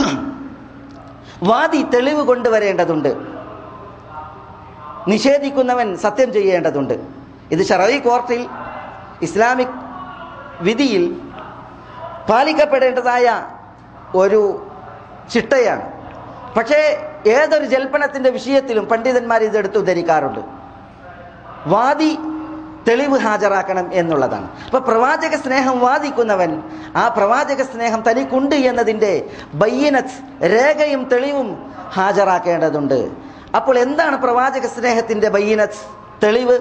വാദി തെളിവ് കൊണ്ടുവരേണ്ടതുണ്ട് നിഷേധിക്കുന്നവൻ സത്യം ചെയ്യേണ്ടതുണ്ട് ഇത് ഷറഈ കോർട്ടിൽ ഇസ്ലാമിക് വിധിയിൽ പാലിക്കപ്പെടേണ്ടതായ ഒരു ചിട്ടയാണ് പക്ഷേ ഏതൊരു ജൽപ്പനത്തിൻ്റെ വിഷയത്തിലും പണ്ഡിതന്മാർ ഇതെടുത്ത് ഉദ്ധരിക്കാറുണ്ട് വാദി തെളിവ് ഹാജരാക്കണം എന്നുള്ളതാണ് അപ്പൊ പ്രവാചക സ്നേഹം വാദിക്കുന്നവൻ ആ പ്രവാചക സ്നേഹം തനിക്കുണ്ട് എന്നതിൻ്റെ ബയ്യനത്ത് രേഖയും തെളിവും ഹാജരാക്കേണ്ടതുണ്ട് അപ്പോൾ എന്താണ് പ്രവാചക സ്നേഹത്തിന്റെ ബയ്യനത്ത് തെളിവ്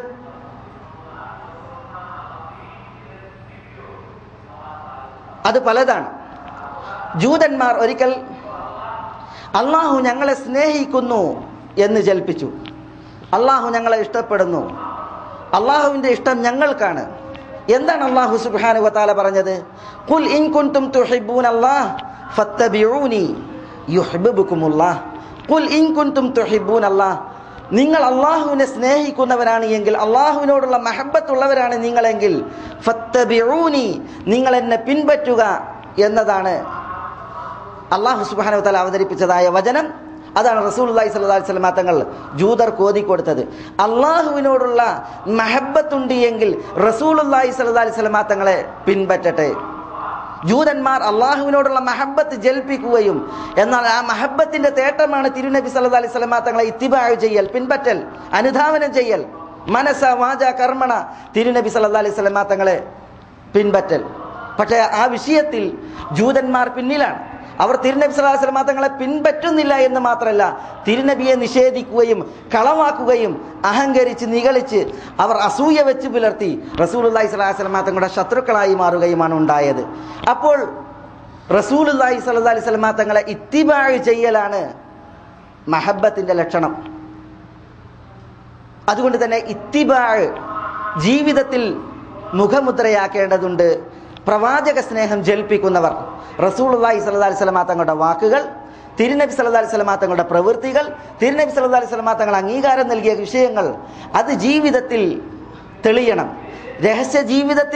അത് പലതാണ് ജൂതന്മാർ ഒരിക്കൽ അള്ളാഹു ഞങ്ങളെ സ്നേഹിക്കുന്നു എന്ന് ജൽപ്പിച്ചു അള്ളാഹു ഞങ്ങളെ ഇഷ്ടപ്പെടുന്നു അള്ളാഹുവിൻ്റെ ഇഷ്ടം ഞങ്ങൾക്കാണ് എന്താണ് അള്ളാഹു സുബ്ഹാനഹു വതആല പറഞ്ഞത് ഖുൽ ഇൻ കുൻതും തുഹിബ്ബൂന അല്ലാഹ് ഫത്തബിഊനി യുഹിബ്ബുകുമുല്ലാഹ് ഖുൽ ഇൻ കുൻതും തുഹിബ്ബൂന അല്ലാഹ് നിങ്ങൾ അള്ളാഹുവിനെ സ്നേഹിക്കുന്നവരാണ് എങ്കിൽ അള്ളാഹുവിനോടുള്ള മഹബത്തുള്ളവരാണ് നിങ്ങളെങ്കിൽ ഫത്തബിഊനി നിങ്ങൾ എന്നെ പിൻപറ്റുക എന്നതാണ് അള്ളാഹു സുബാന തല അവതരിപ്പിച്ചതായ വചനം അതാണ് റസൂലുള്ളാഹി സ്വല്ലല്ലാഹി അലൈഹി വസല്ലം തങ്ങൾ ജൂതർ കോതിക്കൊടുത്തത് അള്ളാഹുവിനോടുള്ള മഹബത്തുണ്ട് എങ്കിൽ റസൂലുള്ളാഹി സ്വല്ലല്ലാഹി അലൈഹി വസല്ലം തങ്ങളെ പിൻപറ്റട്ടെ ജൂതന്മാർ അള്ളാഹുവിനോടുള്ള മഹബത്ത് ജൽപ്പിക്കുകയും എന്നാൽ ആ മഹബത്തിന്റെ തേട്ടമാണ് തിരുനബി സല്ലല്ലാഹി അലൈഹി വസല്ലം തങ്ങളെ ഇത്തിബാഴ് ചെയ്യൽ പിൻപറ്റൽ അനുധാവനം ചെയ്യൽ മനസ്സ വാച കർമ്മണ തിരുനബി സല്ലല്ലാഹി അലൈഹി വസല്ലം തങ്ങളെ പിൻപറ്റൽ പക്ഷേ ആ വിഷയത്തിൽ ജൂതന്മാർ പിന്നിലാണ് അവർ തിരുനബി സല്ലല്ലാഹു അലൈഹി വസല്ലം തങ്ങളെ പിൻപറ്റുന്നില്ല എന്ന് മാത്രമല്ല തിരുനബിയെ നിഷേധിക്കുകയും കളവാക്കുകയും അഹങ്കരിച്ച് നിഗളിച്ച് അവർ അസൂയ വെച്ച് പുലർത്തി റസൂലുള്ളാഹി സ്വല്ലല്ലാഹി അലൈഹി വസല്ലം തങ്ങളുടെ ശത്രുക്കളായി മാറുകയുമാണ് ഉണ്ടായത് അപ്പോൾ റസൂലുള്ളാഹി സ്വല്ലല്ലാഹി അലൈഹി വസല്ലം തങ്ങളെ ഇത്തിബാഴ് ചെയ്യലാണ് മഹബത്തിന്റെ ലക്ഷണം അതുകൊണ്ട് തന്നെ ഇത്തിബാഴ് ജീവിതത്തിൽ മുഖമുദ്രയാക്കേണ്ടതുണ്ട് പ്രവാചക സ്നേഹം ജൽപ്പിക്കുന്നവർ റസൂലുള്ളാഹി സ്വല്ലല്ലാഹി അലൈഹി വസല്ലം തങ്ങളുടെ വാക്കുകൾ തിരുനബി സല്ലല്ലാഹി അലൈഹി വസല്ലം തങ്ങളുടെ പ്രവൃത്തികൾ തിരുനബി സല്ലല്ലാഹി അലൈഹി വസല്ലം തങ്ങൾ അംഗീകാരം നൽകിയ വിഷയങ്ങൾ അത് ജീവിതത്തിൽ തെളിയണം രഹസ്യ ജീവിതത്തിലും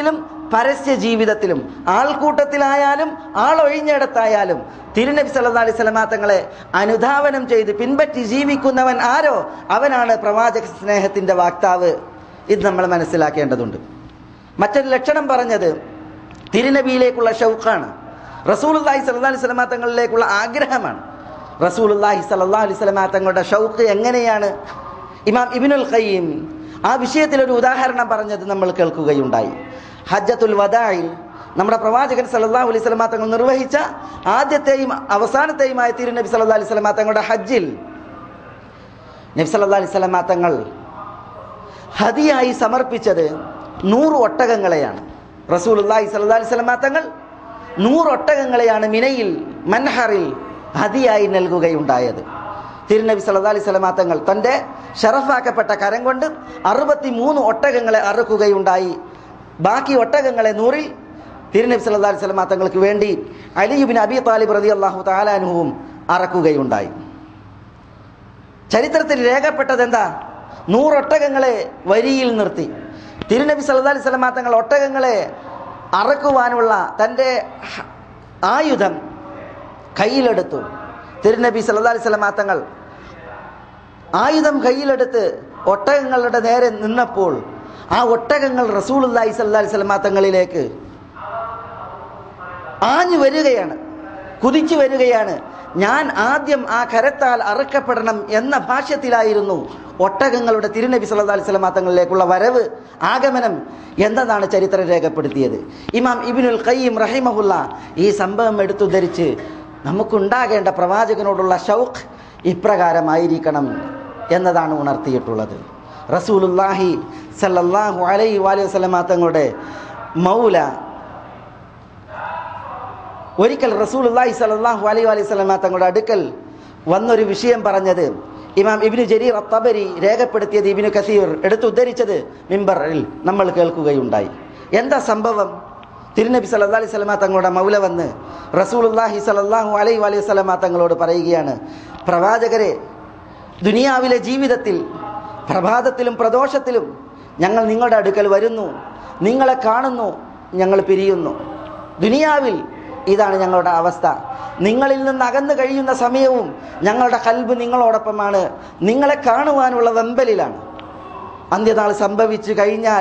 പരസ്യ ജീവിതത്തിലും ആൾക്കൂട്ടത്തിലായാലും ആളൊഴിഞ്ഞിടത്തായാലും തിരുനബി സല്ലല്ലാഹു അലൈഹി വസല്ലമ തങ്ങളെ അനുധാവനം ചെയ്ത് പിൻപറ്റി ജീവിക്കുന്നവൻ ആരോ അവനാണ് പ്രവാചക സ്നേഹത്തിന്റെ വാക്താവ് ഇത് നമ്മൾ മനസ്സിലാക്കേണ്ടതുണ്ട് മറ്റൊരു ലക്ഷണം പറഞ്ഞത് തിരുനബിയിലേക്കുള്ള ഷൗഖാണ് റസൂലുള്ളാഹി സ്വല്ലല്ലാഹി അലൈഹി വസല്ലമ തങ്ങളിലേക്കുള്ള ആഗ്രഹമാണ് റസൂലുള്ളാഹി സ്വല്ലല്ലാഹി അലൈഹി വസല്ലമ തങ്ങളുടെ ഷൗഖ് എങ്ങനെയാണ് ഇമാം ഇബ്നുൽ ഖയ്യിം ആ വിഷയത്തിൽ ഒരു ഉദാഹരണം പറഞ്ഞത് നമ്മൾ കേൾക്കുകയുണ്ടായി ഹജ്ജത്തുൽ വദായിൽ നമ്മുടെ പ്രവാചകൻ സല്ലല്ലാഹു അലൈഹി വസല്ലമ തങ്ങൾ നിർവഹിച്ച ആദ്യത്തെയും അവസാനത്തെയുമായ തിരുനബി സല്ലല്ലാഹു അലൈഹി വസല്ലമ തങ്ങളുടെ ഹജ്ജിൽ നബി സല്ലല്ലാഹു അലൈഹി വസല്ലമ തങ്ങൾ ഹദിയായി സമർപ്പിച്ചത് നൂറ് ഒട്ടകങ്ങളെയാണ് റസൂലുള്ളാഹി സ്വല്ലല്ലാഹി അലൈഹി വസല്ലമ തങ്ങൾ നൂറ് ഒട്ടകങ്ങളെയാണ് മിനയിൽ മൻഹറിൽ ഹദിയായി നൽകുകയുണ്ടായത് തിരുനബി സല്ലല്ലാഹി അലൈഹി വസല്ലമ തങ്ങൾ തൻ്റെ ഷറഫാക്കപ്പെട്ട കരം കൊണ്ട് അറുപത്തി മൂന്ന് ഒട്ടകങ്ങളെ അറുക്കുകയുണ്ടായി ബാക്കി ഒട്ടകങ്ങളെ നൂറിൽ തിരുനബി സല്ലല്ലാഹി അലൈഹി വസല്ലമ തങ്ങൾക്ക് വേണ്ടി അലിയുബിൻ അബി താലിബ് റളിയല്ലാഹു തആലാനുഹുവും അറക്കുകയുണ്ടായി ചരിത്രത്തിൽ രേഖപ്പെട്ടത് എന്താ നൂറൊട്ടകങ്ങളെ വരിയിൽ നിർത്തി തിരുനബി സല്ലല്ലാഹി അലൈഹി വസല്ലമ തങ്ങൾ ഒട്ടകങ്ങളെ അറക്കുവാനുള്ള തൻ്റെ ഹ- ആയുധം കയ്യിലെടുത്തു തിരുനബി സല്ലല്ലാഹി അലൈഹി വസല്ലമ തങ്ങൾ ആയുധം കയ്യിലെടുത്ത് ഒട്ടകങ്ങളുടെ നേരെ നിന്നപ്പോൾ ആ ഒട്ടകങ്ങൾ റസൂലുള്ളാഹി സല്ലല്ലാഹി അലൈഹി വസല്ലമ തങ്ങളിലേക്ക് ആഞ്ഞു വരികയാണ് കുതിച്ചു വരികയാണ് ഞാൻ ആദ്യം ആ കരത്താൽ അറുക്കപ്പെടണം എന്ന ഭാഷ്യത്തിലായിരുന്നു ഒട്ടകങ്ങളുടെ തിരുനബി സല്ലല്ലാഹു അലൈഹി വസല്ലമ തങ്ങളിലേക്കുള്ള വരവ് ആഗമനം എന്നതാണ് ചരിത്രം രേഖപ്പെടുത്തിയത് ഇമാം ഇബ്നുൽ ഖയ്യിം റഹിമഹുല്ല ഈ സംഭവം എടുത്തുദ്ധരിച്ച് നമുക്കുണ്ടാകേണ്ട പ്രവാചകനോടുള്ള ഷൗഖ് ഇപ്രകാരമായിരിക്കണം എന്നതാണ് ഉണർത്തിയിട്ടുള്ളത് റസൂലുല്ലാഹി സല്ലല്ലാഹു അലൈഹി വാലി വസല്ലമ തങ്ങളുടെ മൗല ഒരിക്കൽ റസൂലുള്ളാഹി സ്വല്ലല്ലാഹു അലൈഹി വസല്ലമ സ്വലമ തങ്ങളുടെ അടുക്കൽ വന്നൊരു വിഷയം പറഞ്ഞത് ഇമാം ഇബ്നു ജരീർ അത്തബരി രേഖപ്പെടുത്തിയത് ഇബ്നു കസീർ എടുത്തുദ്ധരിച്ചത് മിമ്പറിൽ നമ്മൾ കേൾക്കുകയുണ്ടായി എന്താ സംഭവം തിരുനബി സല്ലല്ലാഹു അലൈഹി വസല്ലമ തങ്ങളുടെ മൗല വന്ന് റസൂലുള്ളാഹി സ്വല്ലല്ലാഹു അലൈഹി വസല്ലമ വസല്ലമ തങ്ങളോട് പറയുകയാണ് പ്രവാചകരെ ദുനിയാവിലെ ജീവിതത്തിൽ പ്രഭാതത്തിലും പ്രദോഷത്തിലും ഞങ്ങൾ നിങ്ങളുടെ അടുക്കൽ വരുന്നു നിങ്ങളെ കാണുന്നു ഞങ്ങൾ പിരിയുന്നു ദുനിയാവിൽ ഇതാണ് ഞങ്ങളുടെ അവസ്ഥ നിങ്ങളിൽ നിന്ന് അകന്നു കഴിയുന്ന സമയവും ഞങ്ങളുടെ കൽബ് നിങ്ങളോടൊപ്പമാണ് നിങ്ങളെ കാണുവാനുള്ള വെമ്പലിലാണ് അന്ത്യനാൾ സംഭവിച്ചു കഴിഞ്ഞാൽ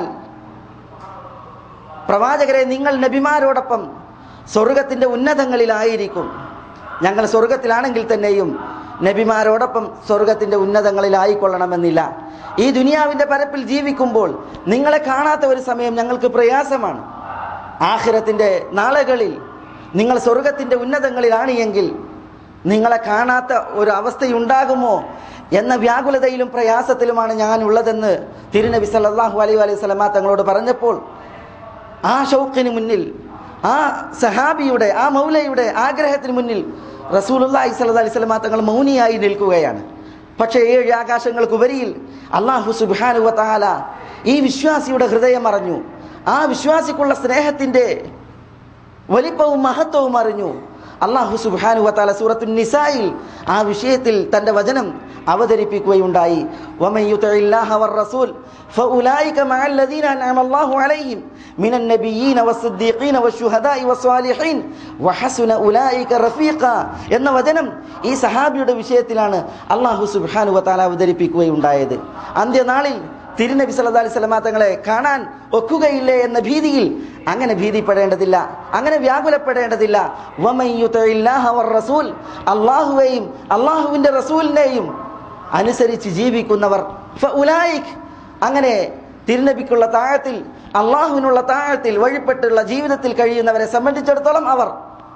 പ്രവാചകരെ നിങ്ങൾ നബിമാരോടൊപ്പം സ്വർഗത്തിൻ്റെ ഉന്നതങ്ങളിലായിരിക്കും ഞങ്ങൾ സ്വർഗത്തിലാണെങ്കിൽ തന്നെയും നബിമാരോടൊപ്പം സ്വർഗത്തിൻ്റെ ഉന്നതങ്ങളിലായിക്കൊള്ളണമെന്നില്ല ഈ ദുനിയാവിൻ്റെ പരപ്പിൽ ജീവിക്കുമ്പോൾ നിങ്ങളെ കാണാത്ത ഒരു സമയം ഞങ്ങൾക്ക് പ്രയാസമാണ് ആഖിറത്തിൻ്റെ നാളുകളിൽ നിങ്ങൾ സ്വർഗത്തിൻ്റെ ഉന്നതങ്ങളിലാണ് എങ്കിൽ നിങ്ങളെ കാണാത്ത ഒരു അവസ്ഥയുണ്ടാകുമോ എന്ന വ്യാകുലതയിലും പ്രയാസത്തിലുമാണ് ഞാൻ ഉള്ളതെന്ന് തിരുനബി സല്ലല്ലാഹു അലൈഹി അലൈഹി സ്വലമ തങ്ങളോട് പറഞ്ഞപ്പോൾ ആ ഷൗക്കിന് മുന്നിൽ ആ സഹാബിയുടെ ആ മൗലയുടെ ആഗ്രഹത്തിന് മുന്നിൽ റസൂലുള്ളാഹി സ്വല്ലല്ലാഹി അലൈഹി വസല്ലമ തങ്ങൾ മൗനിയായി നിൽക്കുകയാണ് പക്ഷേ ഏഴ് ആകാശങ്ങൾക്കുപരിയിൽ അള്ളാഹു സുബ്ഹാനഹു വ തആല ഈ വിശ്വാസിയുടെ ഹൃദയം അറിഞ്ഞു ആ വിശ്വാസിക്കുള്ള സ്നേഹത്തിൻ്റെ വലിപ്പവും മഹത്വവും അറിഞ്ഞു അള്ളാഹു സുബ്ഹാനഹു വ തആല സൂറത്തുൻ നിസായിൽ ആ വിഷയത്തിൽ തന്റെ വചനം അവതരിപ്പിക്കുകയുണ്ടായി വമൻ യുതിഇല്ലാഹ വർ-റസൂൽ ഫഉലൈക മഅൽ ലദീന അൻഅമ അല്ലാഹു അലൈഹിം മിനൻ നബിയ്യീന വസ്സിദ്ദീഖീന വശുഹദാഇ വസ്വാലിഹീൻ വഹസുന ഉലൈക റഫീഖ എന്ന വചനം ഈ സഹാബിയുടെ വിഷയത്തിലാണ് അള്ളാഹു സുബ്ഹാനഹു വ തആല അവതരിപ്പിക്കുകയുണ്ടായത് അന്ത്യനാളിൽ തിരുനബി സല്ലല്ലാഹു അലൈഹി വസല്ലമ തങ്ങളെ കാണാൻ ഒക്കുകയില്ലേ എന്ന ഭീതിയിൽ അങ്ങനെ ഭീതിപ്പെടേണ്ടതില്ല അങ്ങനെ വ്യാകുലപ്പെടേണ്ടതില്ല വമൻ യുതിഇല്ലാഹ വർ-റസൂൽ അല്ലാഹുവേയും അല്ലാഹുവിന്റെ റസൂലിനെയും അനുസരിച്ച് ജീവിക്കുന്നവർ ഫഉലൈക് അങ്ങനെ തിരുനബിക്കുള്ള താഴത്തിൽ അള്ളാഹുവിനുള്ള താഴത്തിൽ വഴിപ്പെട്ടുള്ള ജീവിതത്തിൽ കഴിയുന്നവരെ സംബന്ധിച്ചിടത്തോളം അവർ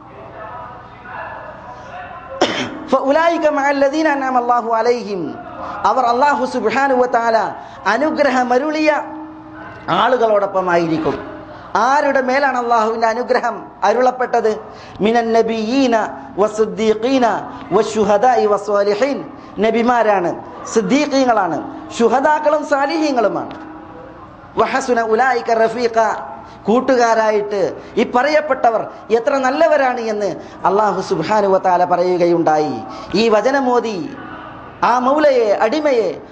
فأولئك مع الذين أنعم الله عليهم അവർ അള്ളാഹു സുബ്ഹാനഹു വതആല അനുഗ്രഹമരുളിയ ആളുകളോടൊപ്പമായിരിക്കും ആരുടെ മേലാണ് അള്ളാഹുവിന്റെ അനുഗ്രഹം അരുളപ്പെട്ടത് മിനൻ നബിയീന വസുദ്ദീഖീന വശുഹദാഇ വസ്വാലിഹീൻ നബിമാരാണ് സിദ്ദീഖീങ്ങളാണ് ശുഹദാക്കളും സാലിഹീങ്ങളുമാണ് വഹസുന ഉലായിക റഫീഖ കൂട്ടുകാരായിട്ട് ഈ പറയപ്പെട്ടവർ എത്ര നല്ലവരാണ് എന്ന് അള്ളാഹു സുബാനുവത്താല പറയുകയുണ്ടായി ഈ വചനമോദി ആ മൗലയെ അടിമയെ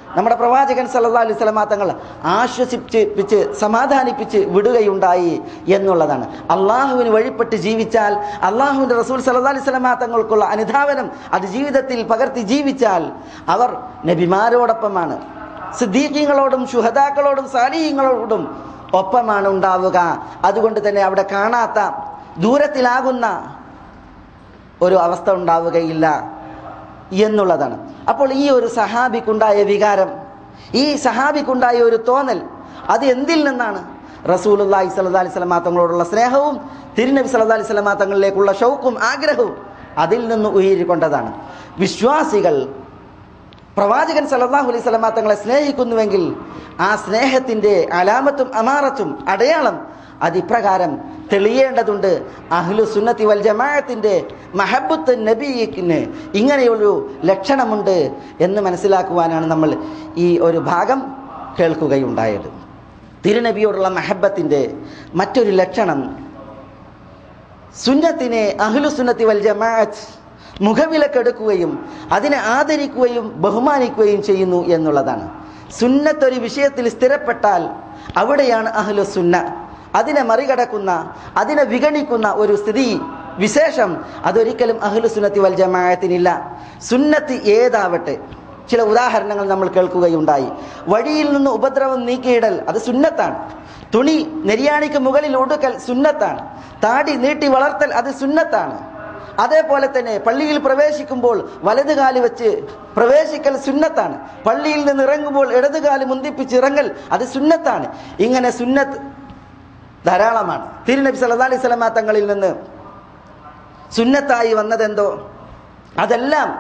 നമ്മുടെ പ്രവാചകൻ സല്ലല്ലാഹു അലൈഹി വസല്ലമ തങ്ങൾ ആശ്വസിപ്പിച്ച് സമാധാനിപ്പിച്ച് വിടുകയുണ്ടായി എന്നുള്ളതാണ് അള്ളാഹുവിന് വഴിപ്പെട്ട് ജീവിച്ചാൽ അള്ളാഹുവിൻ്റെ റസൂൽ സല്ലല്ലാഹു അലൈഹി വസല്ലമ തങ്ങൾക്കുള്ള അനുധാവനം അത് ജീവിതത്തിൽ പകർത്തി ജീവിച്ചാൽ അവർ നബിമാരോടൊപ്പമാണ് സിദ്ദീഖീങ്ങളോടും ശുഹദാക്കളോടും സാലിഹീങ്ങളോടും ഒപ്പമാണ് ഉണ്ടാവുക അതുകൊണ്ട് തന്നെ അവിടെ കാണാത്ത ദൂരത്തിലാകുന്ന ഒരു അവസ്ഥ ഉണ്ടാവുകയില്ല എന്നുള്ളതാണ് അപ്പോൾ ഈ ഒരു സഹാബിക്കുണ്ടായ വികാരം ഈ സഹാബിക്കുണ്ടായ ഒരു തോന്നൽ അത് എന്തിൽ നിന്നാണ് റസൂലുള്ളാഹി സ്വല്ലല്ലാഹി അലൈഹി വസല്ലമ തങ്ങളോടുള്ള സ്നേഹവും തിരുനബി സല്ലല്ലാഹി അലൈഹി വസല്ലമ തങ്ങളിലേക്കുള്ള ഷൗക്കും ആഗ്രഹവും അതിൽ നിന്ന് ഉയരിക്കൊണ്ടതാണ് വിശ്വാസികൾ പ്രവാചകൻ സല്ലല്ലാഹു അലൈഹി വസല്ലമ തങ്ങളെ സ്നേഹിക്കുന്നുവെങ്കിൽ ആ സ്നേഹത്തിന്റെ അലാമത്തും അമാറത്തും അടയാളം അത് ഇപ്രകാരം തെളിയേണ്ടതുണ്ട് അഹ്ലു സുന്നത്തി വൽ ജമാഅത്തിന്റെ മഹബത്ത് നബീക്കിന് ഇങ്ങനെയൊരു ലക്ഷണമുണ്ട് എന്ന് മനസ്സിലാക്കുവാനാണ് നമ്മൾ ഈ ഒരു ഭാഗം കേൾക്കുകയുണ്ടായത് തിരുനബിയോടുള്ള മഹബത്തിന്റെ മറ്റൊരു ലക്ഷണം സുന്നത്തിനെ അഹ്ലു സുന്നത്തി വൽ ജമാഅത്ത് മുഖവിലക്കെടുക്കുകയും അതിനെ ആദരിക്കുകയും ബഹുമാനിക്കുകയും ചെയ്യുന്നു എന്നുള്ളതാണ് സുന്നത്ത് ഒരു വിഷയത്തിൽ സ്ഥിരപ്പെട്ടാൽ അവിടെയാണ് അഹ്ലു സുന്ന അതിനെ മറികടക്കുന്ന അതിനെ വിഗണിക്കുന്ന ഒരു സ്ഥിതി വിശേഷം അതൊരിക്കലും അഹ്ലു സുന്നത്തി വൽ ജമാഅത്തിനില്ല സുന്നത്ത് ഏതാവട്ടെ ചില ഉദാഹരണങ്ങൾ നമ്മൾ കേൾക്കുകയുണ്ടായി വഴിയിൽ നിന്ന് ഉപദ്രവം നീക്കിയിടൽ അത് സുന്നത്താണ് തുണി നെരിയാണിക്ക് മുകളിൽ ഒടുക്കൽ സുന്നത്താണ് താടി നീട്ടി വളർത്തൽ അത് സുന്നത്താണ് അതേപോലെ തന്നെ പള്ളിയിൽ പ്രവേശിക്കുമ്പോൾ വലത് കാല് വെച്ച് പ്രവേശിക്കൽ സുന്നത്താണ് പള്ളിയിൽ നിന്ന് ഇറങ്ങുമ്പോൾ ഇടത് കാല് മുന്തിപ്പിച്ച് ഇറങ്ങൽ അത് സുന്നത്താണ് ഇങ്ങനെ സുന്നത്ത് ധാരാളമാണ് തിരുനബി സല്ലല്ലാഹു അലൈഹി വസല്ലമ തങ്ങളിൽ നിന്ന് സുന്നത്തായി വന്നതെന്തോ അതെല്ലാം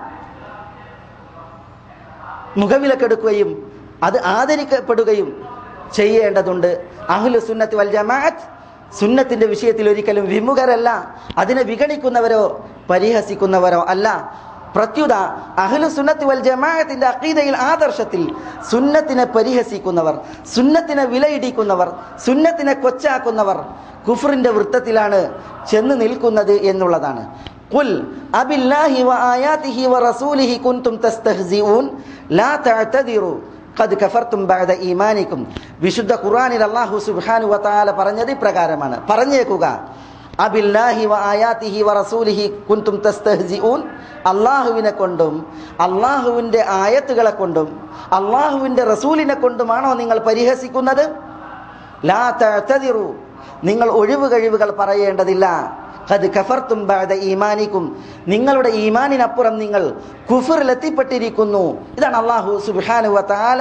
മുഖവിലക്കെടുക്കുകയും അത് ആദരിക്കപ്പെടുകയും ചെയ്യേണ്ടതുണ്ട് അഹ്ലു സുന്നത്ത് വൽ ജമാഅത്ത് സുന്നത്തിന്റെ വിഷയത്തിൽ ഒരിക്കലും വിമുഖരല്ല അതിനെ വിഗണിക്കുന്നവരോ പരിഹസിക്കുന്നവരോ അല്ല പ്രത്യുത അഹ്ലു സുന്നത്ത് വൽ ജമാഅത്തിന്റെ അഖീദയിൽ ആദർശത്തിൽ സുന്നത്തിനെ പരിഹസിക്കുന്നവർ സുന്നത്തിനെ വിലയിടിക്കുന്നവർ സുന്നത്തിനെ കൊച്ചാക്കുന്നവർ കുഫറിന്റെ വൃത്തത്തിലാണ് ചെന്ന് നിൽക്കുന്നത് എന്നുള്ളതാണ് قل أبي الله وآياته ورسوله كنتم تستهزئون لا تعتذروا ഖദ് കഫർത്തും ബഅദ ഈമാനിക്കും വിശുദ്ധ ഖുർആനിൽ അല്ലാഹു സുബ്ഹാനഹു വതആല പറഞ്ഞത് ഇപ്രകാരമാണ് പറഞ്ഞേക്കുക അബില്ലാഹി വ ആയാതിഹി വ റസൂലിഹി കുൻതും തസ്തഹ്സിഊൻ അള്ളാഹുവിനെ കൊണ്ടും അള്ളാഹുവിൻ്റെ ആയത്തുകളെ കൊണ്ടും അള്ളാഹുവിൻ്റെ റസൂലിനെ കൊണ്ടുമാണോ നിങ്ങൾ പരിഹസിക്കുന്നത് ലാ തഅ്തദിറു നിങ്ങൾ ഒഴിവ് കഴിവുകൾ പറയേണ്ടതില്ല ഖദ് കഫർത്തും ബഅദ ഈമാനിക്കും നിങ്ങളുടെ ഈമാനിനപ്പുറം നിങ്ങൾ കുഫറിൽ എത്തിപ്പെട്ടിരിക്കുന്നു ഇതാണ് അള്ളാഹു സുബ്ഹാനഹു വതആല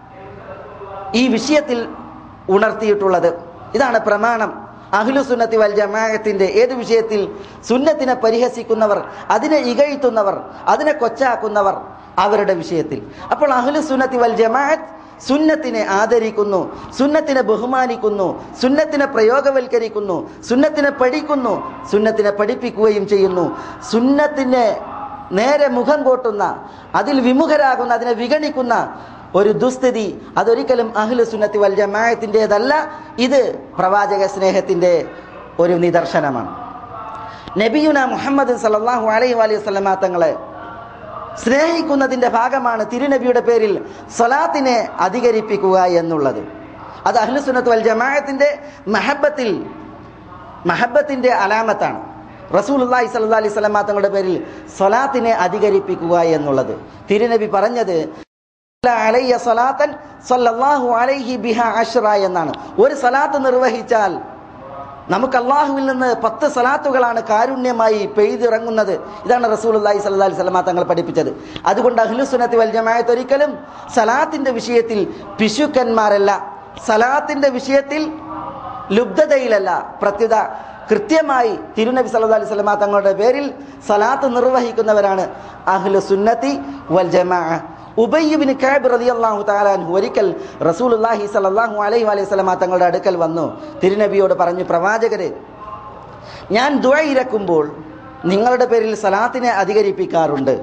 ഈ വിഷയത്തിൽ ഉണർത്തിയിട്ടുള്ളത് ഇതാണ് പ്രമാണം അഹ്ലു സുന്നത്തി വൽ ജമാഅത്തിന്റെ ഏത് വിഷയത്തിൽ സുന്നത്തിനെ പരിഹസിക്കുന്നവർ അതിനെ ഇകഴ്ത്തുന്നവർ അതിനെ കൊച്ചാക്കുന്നവർ അവരുടെ വിഷയത്തിൽ അപ്പോൾ അഹ്ലു സുന്നത്തി വൽ ജമാഅത്ത് സുന്നത്തിനെ ആദരിക്കുന്നു സുന്നത്തിനെ ബഹുമാനിക്കുന്നു സുന്നത്തിനെ പ്രയോഗവൽക്കരിക്കുന്നു സുന്നത്തിനെ പഠിക്കുന്നു സുന്നത്തിനെ പഠിപ്പിക്കുകയും ചെയ്യുന്നു സുന്നത്തിനെ നേരെ മുഖം കോട്ടുന്ന അതിൽ വിമുഖരാകുന്ന അതിനെ വിഗണിക്കുന്ന ഒരു ദുസ്ഥിതി അതൊരിക്കലും അഹ്ലു സുന്നത്തി വൽ ജമാഅത്തിൻ്റെതല്ല ഇത് പ്രവാചക സ്നേഹത്തിൻ്റെ ഒരു നിദർശനമാണ് നബിയുന മുഹമ്മദ് സല്ലല്ലാഹു അലൈഹി വലൈഹി വസല്ലമ തങ്ങളെ സ്നേഹിക്കുന്നതിൻ്റെ ഭാഗമാണ് തിരുനബിയുടെ പേരിൽ സ്വലാത്തിനെ അധികരിപ്പിക്കുക എന്നുള്ളത് അത് അഹ്ലുസുന്നത്ത് വൽ ജമാഅത്തിന്റെ മഹബത്തിൽ മഹബത്തിന്റെ അലാമത്താണ് റസൂലുള്ളാഹി സ്വല്ലല്ലാഹി അലൈഹി വസല്ലമ തങ്ങളുടെ പേരിൽ സ്വലാത്തിനെ അധികരിപ്പിക്കുക എന്നുള്ളത് തിരുനബി പറഞ്ഞത് അലയ്യ സ്വലാത്തൻ സല്ലല്ലാഹു അലൈഹി ബിഹ അഷ്റ എന്നാണ് ഒരു സ്വലാത്ത് നിർവഹിച്ചാൽ നമുക്ക് അള്ളാഹുവിൽ നിന്ന് പത്ത് സലാത്തുകളാണ് കാരുണ്യമായി പെയ്തിറങ്ങുന്നത് ഇതാണ് റസൂലുള്ളാഹി സ്വല്ലല്ലാഹി അലൈഹി വസല്ലമ തങ്ങൾ പഠിപ്പിച്ചത് അതുകൊണ്ട് അഹ്ലുസുന്നത്തി വൽ ജമാഅത്ത് ഒരിക്കലും സലാത്തിന്റെ വിഷയത്തിൽ പിശുക്കന്മാരല്ല സലാത്തിന്റെ വിഷയത്തിൽ ലുബ്ധതയിലല്ല പ്രത്യുത കൃത്യമായി തിരുനബി സല്ലല്ലാഹു അലൈഹി വസല്ലമ തങ്ങളുടെ പേരിൽ സലാത്ത് നിർവഹിക്കുന്നവരാണ് അഹ്ലു സുന്നത്തി വൽ ജമാഅ ഉബയ്യബിന് കാബ് റളിയല്ലാഹു തആല അൻഹു ഒരിക്കൽ റസൂലുള്ളാഹി സ്വല്ലല്ലാഹു അലൈഹി വസല്ലമ തങ്ങളുടെ അടുക്കൽ വന്നു തിരുനബിയോട് പറഞ്ഞു പ്രവാചകരെ ഞാൻ ദുആ ഇരക്കുമ്പോൾ നിങ്ങളുടെ പേരിൽ സലാത്തിനെ അധികരിപ്പിക്കാറുണ്ട്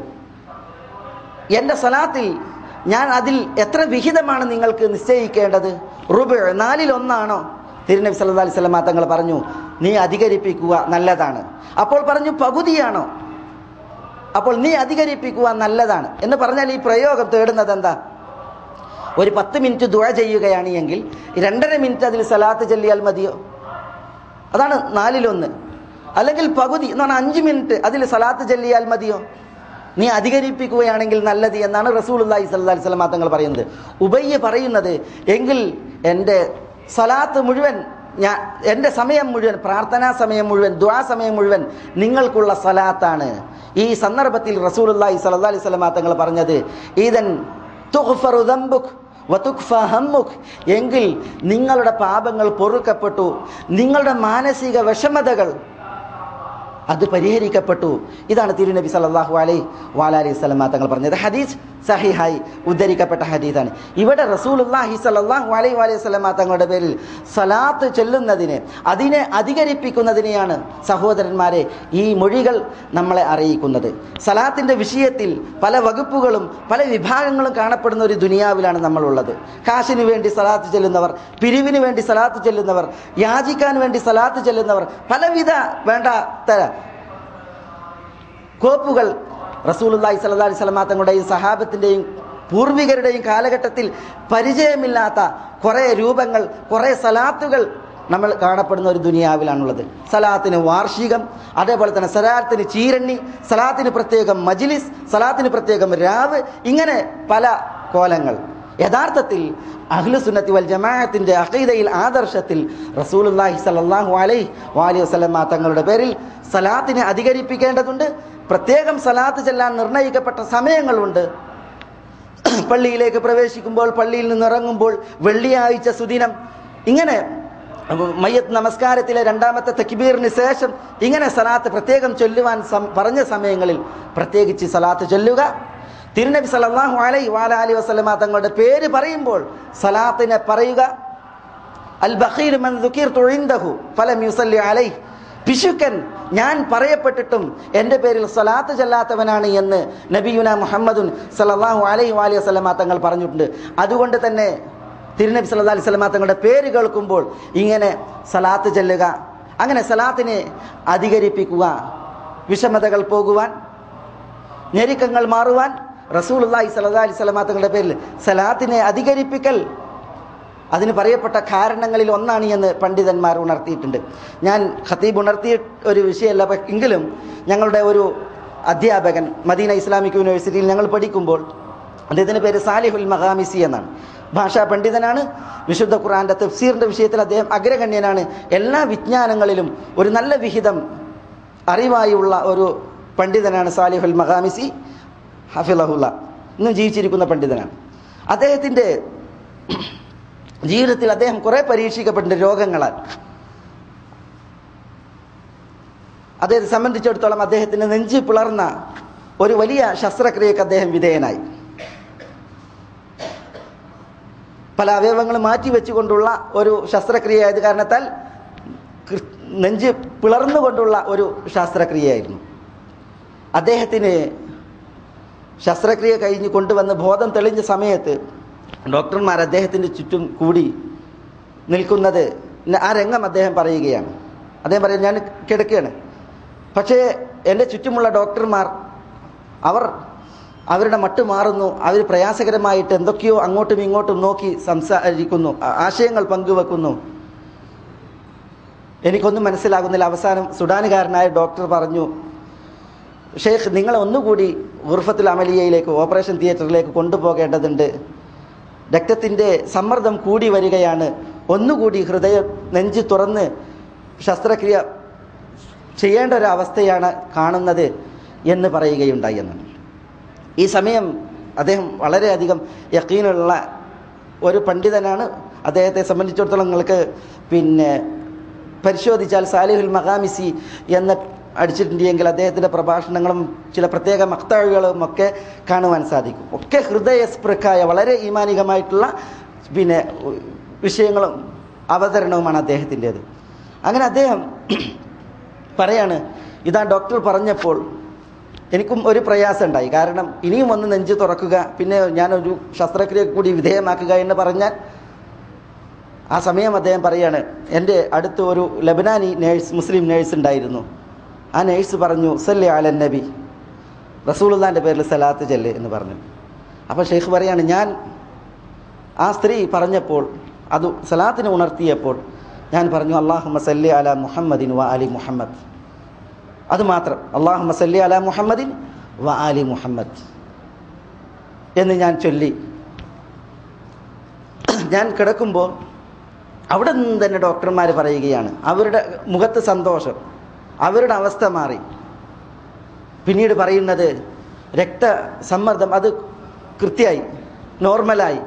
എൻ്റെ സലാത്തിൽ ഞാൻ അതിൽ എത്ര വിഹിതമാണ് നിങ്ങൾക്ക് നിശ്ചയിക്കേണ്ടത് റുബ് നാലിൽ ഒന്നാണോ തിരുനബി സല്ലല്ലാഹു അലൈഹി വസല്ലമ തങ്ങൾ പറഞ്ഞു നീ അധികരിപ്പിക്കുക നല്ലതാണ് അപ്പോൾ പറഞ്ഞു പകുതിയാണോ അപ്പോൾ നീ അധികരിപ്പിക്കുക നല്ലതാണ് എന്ന് പറഞ്ഞാൽ ഈ പ്രയോഗം തേടുന്നത് എന്താ ഒരു പത്ത് മിനിറ്റ് ദുഴ ചെയ്യുകയാണ് എങ്കിൽ രണ്ടര മിനിറ്റ് അതിൽ സലാത്ത് ചൊല്ലിയാൽ മതിയോ അതാണ് നാലിലൊന്ന് അല്ലെങ്കിൽ പകുതി എന്ന് പറഞ്ഞാൽ അഞ്ച് മിനിറ്റ് അതിൽ സലാത്ത് ചൊല്ലിയാൽ മതിയോ നീ അധികരിപ്പിക്കുകയാണെങ്കിൽ നല്ലത് എന്നാണ് റസൂലുള്ളാഹി സ്വല്ലല്ലാഹി അലൈഹി വസല്ലം തങ്ങൾ പറയുന്നത് ഉബയ്യ പറയുന്നത് എങ്കിൽ എൻ്റെ സലാത്ത് മുഴുവൻ ഞാൻ എൻ്റെ സമയം മുഴുവൻ പ്രാർത്ഥനാ സമയം മുഴുവൻ ദ്വാ സമയം മുഴുവൻ നിങ്ങൾക്കുള്ള സലാത്താണ് ഈ സന്ദർഭത്തിൽ റസൂലുള്ളാഹി സ്വല്ലല്ലാഹി അലൈഹി വസല്ലം തങ്ങൾ പറഞ്ഞത് ഈദൻ തുഗ്ഫറു ദംബുക് വതുക്ഫ ഹമ്മുക് എങ്കിൽ നിങ്ങളുടെ പാപങ്ങൾ പൊറുക്കപ്പെട്ടു നിങ്ങളുടെ മാനസിക വിഷമതകൾ അത് പരിഹരിക്കപ്പെട്ടു ഇതാണ് തിരുനബി സല്ലല്ലാഹു അലൈഹി വാലി സ്വലമ തങ്ങൾ പറഞ്ഞത് ഹദീസ് സഹിഹായി ഉദ്ധരിക്കപ്പെട്ട ഹദീസാണ് ഇവിടെ റസൂലുള്ളാഹി സല്ലല്ലാഹു അലൈഹി വാലി സ്വലമ തങ്ങളുടെ പേരിൽ സലാത്ത് ചെല്ലുന്നതിനെ അതിനെ അധികരിപ്പിക്കുന്നതിനെയാണ് സഹോദരന്മാരെ ഈ മൊഴികൾ നമ്മളെ അറിയിക്കുന്നത് സലാത്തിന്റെ വിഷയത്തിൽ പല വകുപ്പുകളും പല വിഭാഗങ്ങളും കാണപ്പെടുന്ന ഒരു ദുനിയാവിലാണ് നമ്മളുള്ളത് കാശിന് വേണ്ടി സലാത്ത് ചെല്ലുന്നവർ പിരിവിന് വേണ്ടി സലാത്ത് ചെല്ലുന്നവർ യാചിക്കാൻ വേണ്ടി സലാത്ത് ചെല്ലുന്നവർ പലവിധ വേണ്ടാത്ത കോപ്പുകൾ റസൂലുള്ളാഹി സ്വല്ലല്ലാഹി അലൈഹി വസല്ലം തങ്ങളുടെയും സഹാബത്തിൻ്റെയും പൂർവികരുടെയും കാലഘട്ടത്തിൽ പരിചയമില്ലാത്ത കുറേ രൂപങ്ങൾ കുറേ സലാത്തുകൾ നമ്മൾ കാണപ്പെടുന്ന ഒരു ദുനിയാവിലാണുള്ളത് സലാത്തിന് വാർഷികം അതേപോലെ തന്നെ സലാത്തിന് ചീരണ്ണി സലാത്തിന് പ്രത്യേകം മജിലിസ് സലാത്തിന് പ്രത്യേകം രാവ് ഇങ്ങനെ പല കോലങ്ങൾ യഥാർത്ഥത്തിൽ അഹ്ലുസുന്നത്തി വൽ ജമാഅത്തിന്റെ അഖീദയിൽ ആദർശത്തിൽ റസൂലുള്ളാഹി സ്വല്ലല്ലാഹു അലൈഹി വാലി വസല്ലമ തങ്ങളുടെ പേരിൽ സലാത്തിനെ അധികരിപ്പിക്കേണ്ടതുണ്ട് പ്രത്യേകം സലാത്ത് ചെല്ലാൻ നിർണയിക്കപ്പെട്ട സമയങ്ങളുണ്ട് പള്ളിയിലേക്ക് പ്രവേശിക്കുമ്പോൾ പള്ളിയിൽ നിന്ന് ഇറങ്ങുമ്പോൾ വെള്ളിയാഴ്ച സുദിനം ഇങ്ങനെ മയ്യത്ത് നമസ്കാരത്തിലെ രണ്ടാമത്തെ തക്ബീറിന് ശേഷം ഇങ്ങനെ സലാത്ത് പ്രത്യേകം ചൊല്ലുവാൻ സം- പറഞ്ഞ സമയങ്ങളിൽ പ്രത്യേകിച്ച് സലാത്ത് ചൊല്ലുക തിരുനബി സല്ലല്ലാഹു അലൈഹി വാലി വസല്ലമ തങ്ങളുടെ പേര് പറയുമ്പോൾ സലാത്തിനെ പറയുക അൽ ബഖീർ മൻ ദുഖീർതു ഇൻദഹു ഫലം യുസല്ലി അലൈഹി പിശുക്കൻ ഞാൻ പറയപ്പെട്ടിട്ടും എൻ്റെ പേരിൽ സലാത്ത് ചെല്ലാത്തവനാണ് എന്ന് നബിയുന മുഹമ്മദുൻ സല്ലല്ലാഹു അലൈഹി വാലി വസല്ലമ തങ്ങൾ പറഞ്ഞിട്ടുണ്ട് അതുകൊണ്ട് തന്നെ തിരുനബി സല്ലല്ലാഹു അലൈഹി വസല്ലമ തങ്ങളുടെ പേര് കേൾക്കുമ്പോൾ ഇങ്ങനെ സലാത്ത് ചെല്ലുക അങ്ങനെ സലാത്തിനെ അധികരിപ്പിക്കുക വിഷമതകൾ പോകുവാൻ ഞെരുക്കങ്ങൾ മാറുവാൻ റസൂലുള്ളാഹി സ്വല്ലല്ലാഹി അലൈഹി വസല്ലമ തങ്ങളുടെ പേരിൽ സലാത്തിനെ അധികരിപ്പിക്കൽ അതിന് പറയപ്പെട്ട കാരണങ്ങളിൽ ഒന്നാണ് എന്ന് പണ്ഡിതന്മാർ ഉണർത്തിയിട്ടുണ്ട് ഞാൻ ഖത്തീബ് ഉണർത്തിയ ഒരു വിഷയമല്ല പ- എങ്കിലും ഞങ്ങളുടെ ഒരു അധ്യാപകൻ മദീന ഇസ്ലാമിക് യൂണിവേഴ്സിറ്റിയിൽ ഞങ്ങൾ പഠിക്കുമ്പോൾ അദ്ദേഹത്തിൻ്റെ പേര് സാലിഹുൽ മഹാമിസി എന്നാണ് ഭാഷാ പണ്ഡിതനാണ് വിശുദ്ധ ഖുർആന്റെ തഫ്സീറിന്റെ വിഷയത്തിൽ അദ്ദേഹം അഗ്രഗണ്യനാണ് എല്ലാ വിജ്ഞാനങ്ങളിലും ഒരു നല്ല വിഹിതം അറിവായുള്ള ഒരു പണ്ഡിതനാണ് സാലിഹുൽ മഹാമിസി ഹഫിലഹുല്ല ഇന്നും ജീവിച്ചിരിക്കുന്ന പണ്ഡിതനാണ് അദ്ദേഹത്തിൻ്റെ ജീവിതത്തിൽ അദ്ദേഹം കുറെ പരീക്ഷിക്കപ്പെട്ട രോഗങ്ങളാൽ അദ്ദേഹത്തെ സംബന്ധിച്ചിടത്തോളം അദ്ദേഹത്തിന് നെഞ്ച് പിളർന്ന ഒരു വലിയ ശസ്ത്രക്രിയക്ക് അദ്ദേഹം വിധേയനായി പല അവയവങ്ങൾ മാറ്റി വെച്ചുകൊണ്ടുള്ള ഒരു ശസ്ത്രക്രിയ ആയത് കാരണത്താൽ കൃ- നെഞ്ച് പിളർന്നുകൊണ്ടുള്ള ഒരു ശസ്ത്രക്രിയയായിരുന്നു അദ്ദേഹത്തിന് ശസ്ത്രക്രിയ കഴിഞ്ഞ് കൊണ്ടുവന്ന് ബോധം തെളിഞ്ഞ സമയത്ത് ഡോക്ടർമാർ അദ്ദേഹത്തിൻ്റെ ചുറ്റും കൂടി നിൽക്കുന്നത് ന- ആ രംഗം അദ്ദേഹം പറയുകയാണ് അദ്ദേഹം പറയും ഞാൻ കിടക്കുകയാണ് പക്ഷേ എൻ്റെ ചുറ്റുമുള്ള ഡോക്ടർമാർ അവർ അവരുടെ മട്ട് മാറുന്നു അവർ പ്രയാസകരമായിട്ട് എന്തൊക്കെയോ അങ്ങോട്ടും ഇങ്ങോട്ടും നോക്കി സംസാരിക്കുന്നു ആ- ആശയങ്ങൾ പങ്കുവെക്കുന്നു എനിക്കൊന്നും മനസ്സിലാകുന്നില്ല അവസാനം സുഡാനുകാരനായ ഡോക്ടർ പറഞ്ഞു ഷെയ്ഖ് നിങ്ങളെ ഒന്നുകൂടി ഉർഫത്തുൽ അമലിയയിലേക്ക് ഓപ്പറേഷൻ തിയേറ്ററിലേക്ക് കൊണ്ടുപോകേണ്ടതുണ്ട് രക്തത്തിൻ്റെ സമ്മർദ്ദം കൂടി വരികയാണ് ഒന്നുകൂടി ഹൃദയം നെഞ്ച് തുറന്ന് ശസ്ത്രക്രിയ ചെയ്യേണ്ട ഒരു അവസ്ഥയാണ് കാണുന്നത് എന്ന് പറയുകയുണ്ടായി എന്നാണ് ഈ സമയം അദ്ദേഹം വളരെയധികം യക്കീനുള്ള ഒരു പണ്ഡിതനാണ് അദ്ദേഹത്തെ സംബന്ധിച്ചിടത്തോളം നിങ്ങൾക്ക് പിന്നെ പരിശോധിച്ചാൽ സാലിഹുൽ മഹാമിസി എന്ന് അടിച്ചിട്ടുണ്ടെങ്കിൽ അദ്ദേഹത്തിൻ്റെ പ്രഭാഷണങ്ങളും ചില പ്രത്യേക മക്താഴുകളും ഒക്കെ കാണുവാൻ സാധിക്കും ഒക്കെ ഹൃദയസ്പൃക്കായ വളരെ ഈമാനികമായിട്ടുള്ള പിന്നെ വിഷയങ്ങളും അവതരണവുമാണ് അദ്ദേഹത്തിൻ്റേത് അങ്ങനെ അദ്ദേഹം പറയാണ് ഇതാ ഡോക്ടർ പറഞ്ഞപ്പോൾ എനിക്കും ഒരു പ്രയാസം ഉണ്ടായി കാരണം ഇനിയും ഒന്ന് നെഞ്ച് തുറക്കുക പിന്നെ ഞാനൊരു ശസ്ത്രക്രിയ കൂടി വിധേയമാക്കുക എന്ന് പറഞ്ഞാൽ ആ സമയം അദ്ദേഹം പറയാണ് എൻ്റെ അടുത്ത് ഒരു ലബനാനി നേഴ്സ് മുസ്ലിം നേഴ്സ് ഉണ്ടായിരുന്നു ആ നേഴ്സ് പറഞ്ഞു സല്ലി ആലൻ നബി റസൂലുള്ളാൻ്റെ പേരിൽ സലാത്ത് ചെല്ല് എന്ന് പറഞ്ഞു അപ്പോൾ ഷെയ്ഖ് പറയാണ് ഞാൻ ആ സ്ത്രീ പറഞ്ഞപ്പോൾ അത് സലാത്തിനെ ഉണർത്തിയപ്പോൾ ഞാൻ പറഞ്ഞു അള്ളാഹു മസല്ലി അല മുഹമ്മദിൻ വ അലി മുഹമ്മദ് അത് മാത്രം അള്ളാഹു മസല്ലി അല മുഹമ്മദിൻ വ അലി മുഹമ്മദ് എന്ന് ഞാൻ ചൊല്ലി ഞാൻ കിടക്കുമ്പോൾ അവിടെ നിന്ന് തന്നെ ഡോക്ടർമാർ പറയുകയാണ് അവരുടെ മുഖത്ത് സന്തോഷം അവരുടെ അവസ്ഥ മാറി പിന്നീട് പറയുന്നത് രക്തസമ്മർദ്ദം അത് കൃത്യമായി നോർമലായി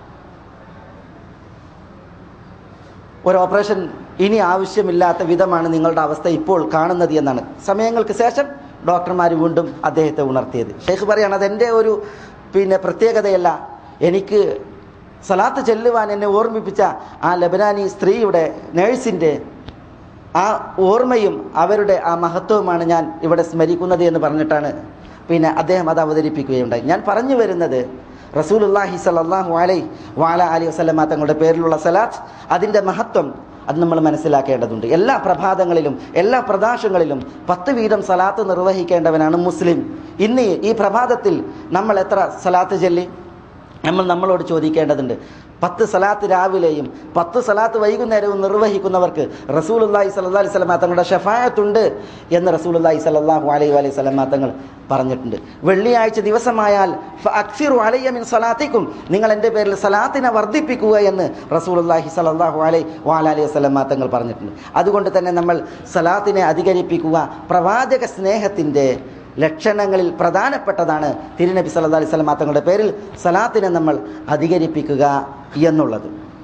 ഒരു ഓപ്പറേഷൻ ഇനി ആവശ്യമില്ലാത്ത വിധമാണ് നിങ്ങളുടെ അവസ്ഥ ഇപ്പോൾ കാണുന്നത് എന്നാണ് സമയങ്ങൾക്ക് ശേഷം ഡോക്ടർമാർ വീണ്ടും അദ്ദേഹത്തെ ഉണർത്തിയത് ഷെയ്ഖ് പറയാണ് അതെൻ്റെ ഒരു പിന്നെ പ്രത്യേകതയല്ല എനിക്ക് സലാത്ത് ചെല്ലുവാൻ എന്നെ ഓർമ്മിപ്പിച്ച ആ ലബനാനി സ്ത്രീയുടെ നേഴ്സിൻ്റെ ആ ഓർമ്മയും അവരുടെ ആ മഹത്വവുമാണ് ഞാൻ ഇവിടെ സ്മരിക്കുന്നത് എന്ന് പറഞ്ഞിട്ടാണ് പിന്നെ അദ്ദേഹം അത് അവതരിപ്പിക്കുകയുണ്ടായി ഞാൻ പറഞ്ഞു വരുന്നത് റസൂലുല്ലാഹി സല്ലാഹു അലൈ വാല അലി വസ്ലമ തങ്ങളുടെ പേരിലുള്ള സലാത്ത് അതിൻ്റെ മഹത്വം അത് നമ്മൾ മനസ്സിലാക്കേണ്ടതുണ്ട് എല്ലാ പ്രഭാതങ്ങളിലും എല്ലാ പ്രദാശങ്ങളിലും പത്ത് വീതം സലാത്ത് നിർവഹിക്കേണ്ടവനാണ് മുസ്ലിം ഇന്ന് ഈ പ്രഭാതത്തിൽ നമ്മൾ എത്ര സലാത്ത് ചൊല്ലി നമ്മൾ നമ്മളോട് ചോദിക്കേണ്ടതുണ്ട് പത്ത് സലാത്ത് രാവിലെയും പത്ത് സലാത്ത് വൈകുന്നേരവും നിർവഹിക്കുന്നവർക്ക് റസൂലുല്ലാഹി സല്ലാ അലൈഹി സ്വലമാ തങ്ങളുടെ ഷഫായത്തുണ്ട് എന്ന് റസൂലുല്ലാഹി സല്ലാഹു അലൈഹി അലൈഹി സ്വലമാ തങ്ങൾ പറഞ്ഞിട്ടുണ്ട് വെള്ളിയാഴ്ച ദിവസമായാൽ അക്സിറു അലയ്യ മിൻ സലാത്തിക്കും നിങ്ങൾ എൻ്റെ പേരിൽ സലാത്തിനെ വർദ്ധിപ്പിക്കുക എന്ന് റസൂലുല്ലാഹി സല്ലാഹു അലൈഹി വാല അലൈഹി സ്വലമാ തങ്ങൾ പറഞ്ഞിട്ടുണ്ട് അതുകൊണ്ട് തന്നെ നമ്മൾ സലാത്തിനെ അധികരിപ്പിക്കുക പ്രവാചക സ്നേഹത്തിൻ്റെ ലക്ഷണങ്ങളിൽ പ്രധാനപ്പെട്ടതാണ് തിരുനബി സല്ലാ അലൈഹി സ്വലമാ തങ്ങളുടെ പേരിൽ സലാത്തിനെ നമ്മൾ അധികരിപ്പിക്കുക എന്നുള്ളത്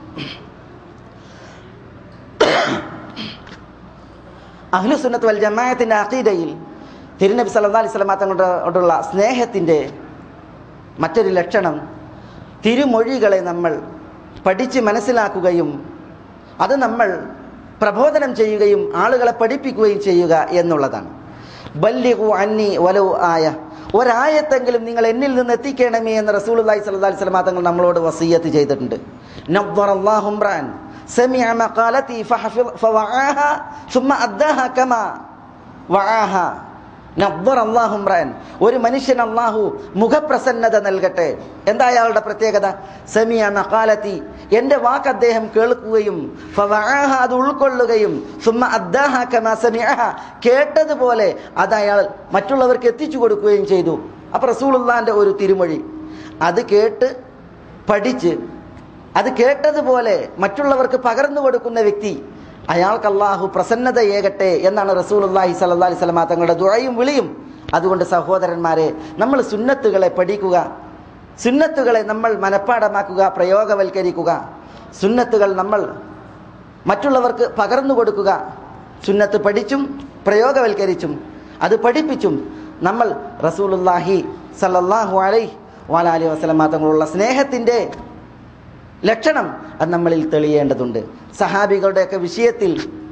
അഹ്ലുസുന്നത്ത് വൽ ജമായത്തിൻ്റെ അഖീദയിൽ തിരുനബി സല്ലാ അലൈഹി സ്വലമാ തങ്ങളോടുള്ള സ്നേഹത്തിൻ്റെ മറ്റൊരു ലക്ഷണം തിരുമൊഴികളെ നമ്മൾ പഠിച്ച് മനസ്സിലാക്കുകയും അത് നമ്മൾ പ്രബോധനം ചെയ്യുകയും ആളുകളെ പഠിപ്പിക്കുകയും ചെയ്യുക എന്നുള്ളതാണ് ബല്ലിഹു അന്നി വലു ആയ ഒരായത്തെങ്കിലും നിങ്ങൾ എന്നിൽ നിന്ന് എത്തിക്കണമേ എന്ന് റസൂലുള്ളാഹി സ്വല്ലല്ലാഹി അലൈഹി വസല്ലം തങ്ങൾ നമ്മളോട് വസീയത്ത് ചെയ്തിട്ടുണ്ട് നവ്വറല്ലാഹു ഇംറാൻ സമിഅ മഖാലതി ഫഹഫിള ഫവആഹ ثم അദ്ദാഹ കമാ വആഹ നവ്വർ അള്ളാഹു ഇമ്രാൻ ഒരു മനുഷ്യൻ അള്ളാഹു മുഖപ്രസന്നത നൽകട്ടെ എന്താ അയാളുടെ പ്രത്യേകത സമിയ നക്കാലത്തി എൻ്റെ വാക്ക് അദ്ദേഹം കേൾക്കുകയും ഫവആഹ അത് ഉൾക്കൊള്ളുകയും സുമ്മ അദ്ദാഹ കമാ സമിഅഹ കേട്ടതുപോലെ അത് അയാൾ മറ്റുള്ളവർക്ക് എത്തിച്ചു കൊടുക്കുകയും ചെയ്തു അപ്പോൾ റസൂലുള്ളാന്റെ ഒരു തിരുമൊഴി അത് കേട്ട് പഠിച്ച് അത് കേട്ടതുപോലെ മറ്റുള്ളവർക്ക് പകർന്നു കൊടുക്കുന്ന വ്യക്തി അയാൾക്ക് അള്ളാഹു പ്രസന്നതയേകട്ടെ എന്നാണ് റസൂലുല്ലാഹി സല്ലാ അലൈഹി സ്വലമ തങ്ങളുടെ ദുഴയും വിളിയും അതുകൊണ്ട് സഹോദരന്മാരെ നമ്മൾ സുന്നത്തുകളെ പഠിക്കുക സുന്നത്തുകളെ നമ്മൾ മനഃപ്പാടമാക്കുക പ്രയോഗവൽക്കരിക്കുക സുന്നത്തുകൾ നമ്മൾ മറ്റുള്ളവർക്ക് പകർന്നു കൊടുക്കുക സുന്നത്ത് പഠിച്ചും പ്രയോഗവൽക്കരിച്ചും അത് പഠിപ്പിച്ചും നമ്മൾ റസൂലുല്ലാഹി സല്ലല്ലാഹു അലൈഹി വാലാലി വസ്ലമ തങ്ങളുള്ള സ്നേഹത്തിൻ്റെ ലക്ഷണം അത് നമ്മളിൽ തെളിയേണ്ടതുണ്ട് സഹാബികളുടെയൊക്കെ വിഷയത്തിൽ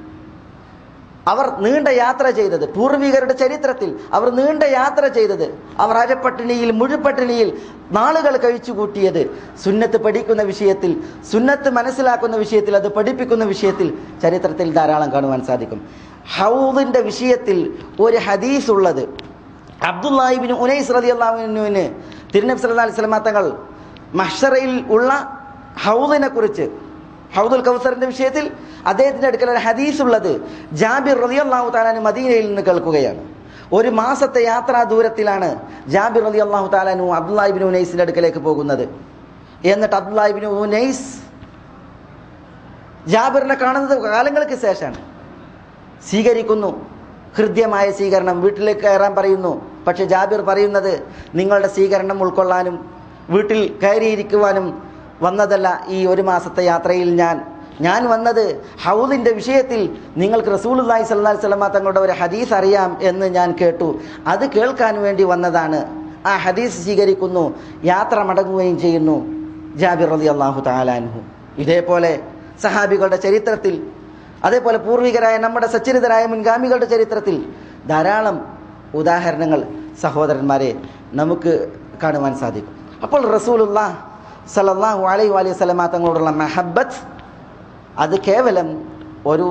അവർ നീണ്ട യാത്ര ചെയ്തത് പൂർവികരുടെ ചരിത്രത്തിൽ അവർ നീണ്ട യാത്ര ചെയ്തത് അവർ അരപ്പട്ടിണിയിൽ മുഴുപട്ടിണിയിൽ നാളുകൾ കഴിച്ചു കൂട്ടിയത് സുന്നത്ത് പഠിക്കുന്ന വിഷയത്തിൽ സുന്നത്ത് മനസ്സിലാക്കുന്ന വിഷയത്തിൽ അത് പഠിപ്പിക്കുന്ന വിഷയത്തിൽ ചരിത്രത്തിൽ ധാരാളം കാണുവാൻ സാധിക്കും ഹൗദിന്റെ വിഷയത്തിൽ ഒരു ഹദീസ് ഉള്ളത് അബ്ദുല്ലാഹിബിന് ഉനൈസ് റതി അള്ളാഹുവിന് തിരുനബി സല്ലാ അലൈഹി സ്വലമാ തങ്ങൾ മഹ്ഷറയിൽ ഉള്ള ഹൗദിനെ കുറിച്ച് ഹൗദുൽ കൗസറിന്റെ വിഷയത്തിൽ അദ്ദേഹത്തിന്റെ അടുക്കൽ ഒരു ഹദീസ് ഉള്ളത് ജാബിർ റതി അള്ളാഹു താലാന് മദീനയിൽ നിന്ന് കേൾക്കുകയാണ് ഒരു മാസത്തെ യാത്രാ ദൂരത്തിലാണ് ജാബിർ റതി അള്ളാഹു താലാനു അബ്ദുല്ലാഹിബിൻ ഉനൈസിന്റെ അടുക്കലേക്ക് പോകുന്നത് എന്നിട്ട് അബ്ദുല്ലാഹിബിൻ ഉനൈസ് ജാബിറിനെ കാണുന്നത് കാലങ്ങൾക്ക് ശേഷമാണ് സ്വീകരിക്കുന്നു ഹൃദ്യമായ സ്വീകരണം വീട്ടിലേക്ക് കയറാൻ പറയുന്നു പക്ഷെ ജാബിർ പറയുന്നത് നിങ്ങളുടെ സ്വീകരണം ഉൾക്കൊള്ളാനും വീട്ടിൽ കയറിയിരിക്കുവാനും വന്നതല്ല ഈ ഒരു മാസത്തെ യാത്രയിൽ ഞാൻ ഞാൻ വന്നത് ഹൗദിൻ്റെ വിഷയത്തിൽ നിങ്ങൾക്ക് റസൂലുല്ലാഹി സല്ലല്ലാഹി സ്വലമ തങ്ങളുടെ ഒരു ഹദീസ് അറിയാം എന്ന് ഞാൻ കേട്ടു അത് കേൾക്കാൻ വേണ്ടി വന്നതാണ് ആ ഹദീസ് സ്വീകരിക്കുന്നു യാത്ര മടങ്ങുകയും ചെയ്യുന്നു ജാബിർ റതി അള്ളാഹു താലാൻഹു ഇതേപോലെ സഹാബികളുടെ ചരിത്രത്തിൽ അതേപോലെ പൂർവികരായ നമ്മുടെ സച്ചരിതരായ മുൻഗാമികളുടെ ചരിത്രത്തിൽ ധാരാളം ഉദാഹരണങ്ങൾ സഹോദരന്മാരെ നമുക്ക് കാണുവാൻ സാധിക്കും അപ്പോൾ റസൂലുള്ള സല്ലല്ലാഹു അലൈഹി അലൈഹി സ്വലമ തങ്ങളോടുള്ള മെഹബത്ത് അത് കേവലം ഒരു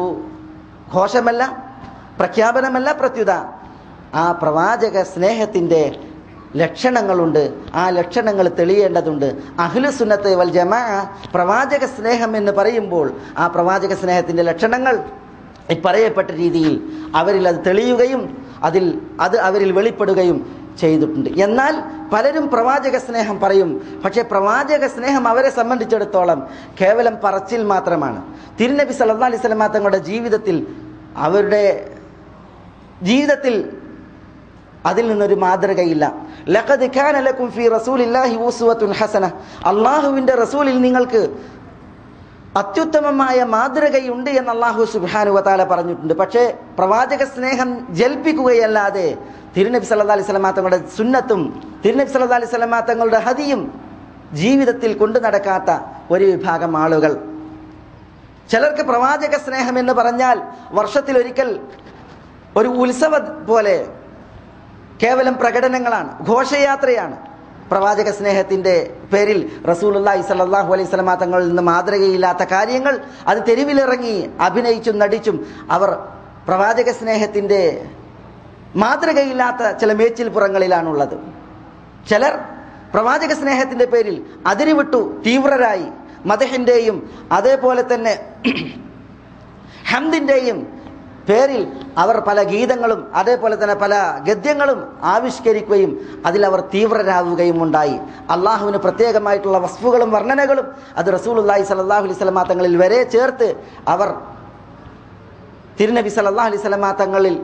ഘോഷമല്ല പ്രഖ്യാപനമല്ല പ്രത്യുത ആ പ്രവാചക സ്നേഹത്തിൻ്റെ ലക്ഷണങ്ങളുണ്ട് ആ ലക്ഷണങ്ങൾ തെളിയേണ്ടതുണ്ട് അഹ്ലു സുന്നത്ത് വൽ ജമാ പ്രവാചക സ്നേഹം എന്ന് പറയുമ്പോൾ ആ പ്രവാചക സ്നേഹത്തിൻ്റെ ലക്ഷണങ്ങൾ ഈ പറയപ്പെട്ട രീതിയിൽ അവരിൽ അത് തെളിയുകയും അതിൽ അത് അവരിൽ വെളിപ്പെടുകയും ചെയ്തിട്ടുണ്ട് എന്നാൽ പലരും പ്രവാചക സ്നേഹം പറയും പക്ഷേ പ്രവാചക സ്നേഹം അവരെ സംബന്ധിച്ചിടത്തോളം കേവലം പറച്ചിൽ മാത്രമാണ് തിരുനബി സല്ലല്ലാഹു അലൈഹി വസല്ലമ തങ്ങളുടെ ജീവിതത്തിൽ അവരുടെ ജീവിതത്തിൽ അതിൽ നിന്നൊരു മാതൃകയില്ല ലഖദ് കാന ലക്കും ഫീ റസൂലില്ലാഹി ഉസ്വത്തുൻ ഹസന അള്ളാഹുവിൻ്റെ റസൂലിൽ നിങ്ങൾക്ക് അത്യുത്തമമായ മാതൃകയുണ്ട് എന്ന് അള്ളാഹു സുബ്ഹാനു വതാല പറഞ്ഞിട്ടുണ്ട് പക്ഷേ പ്രവാചക സ്നേഹം ജൽപ്പിക്കുകയല്ലാതെ തിരുനബി സല്ലല്ലാഹു അലൈഹി വസല്ലമ തങ്ങളുടെ സുന്നത്തും തിരുനബി സല്ലല്ലാഹു അലൈഹി വസല്ലമ തങ്ങളുടെ ഹദിയും ജീവിതത്തിൽ കൊണ്ടു നടക്കാത്ത ഒരു വിഭാഗം ആളുകൾ ചിലർക്ക് പ്രവാചക സ്നേഹം എന്ന് പറഞ്ഞാൽ വർഷത്തിലൊരിക്കൽ ഒരു ഉത്സവ പോലെ കേവലം പ്രകടനങ്ങളാണ് ഘോഷയാത്രയാണ് പ്രവാചക സ്നേഹത്തിന്റെ പേരിൽ റസൂലുള്ളാഹി സ്വല്ലല്ലാഹു അലൈഹി വസല്ലമ തങ്ങളിൽ നിന്ന് മാതൃകയില്ലാത്ത കാര്യങ്ങൾ അത് തെരുവിലിറങ്ങി അഭിനയിച്ചും നടിച്ചും അവർ പ്രവാചക സ്നേഹത്തിന്റെ മാതൃകയില്ലാത്ത ചില മേച്ചിൽപ്പുറങ്ങളിലാണുള്ളത് ചിലർ പ്രവാചക സ്നേഹത്തിന്റെ പേരിൽ അതിരുവിട്ടു തീവ്രരായി മദഹിന്റെയും അതേപോലെ തന്നെ ഹംദിന്റെയും പേരിൽ അവർ പല ഗീതങ്ങളും അതേപോലെ തന്നെ പല ഗദ്യങ്ങളും ആവിഷ്കരിക്കുകയും അതിലവർ തീവ്രരാവുകയും ഉണ്ടായി അള്ളാഹുവിന് പ്രത്യേകമായിട്ടുള്ള വസ്തുക്കളും വർണ്ണനകളും അത് റസൂലുല്ലാഹി സല്ലാഹു അലൈഹി സ്വലമാ തങ്ങളിൽ വരെ ചേർത്ത് അവർ തിരുനബി സല്ലാഹു അലൈഹി സ്വലമാ തങ്ങളിൽ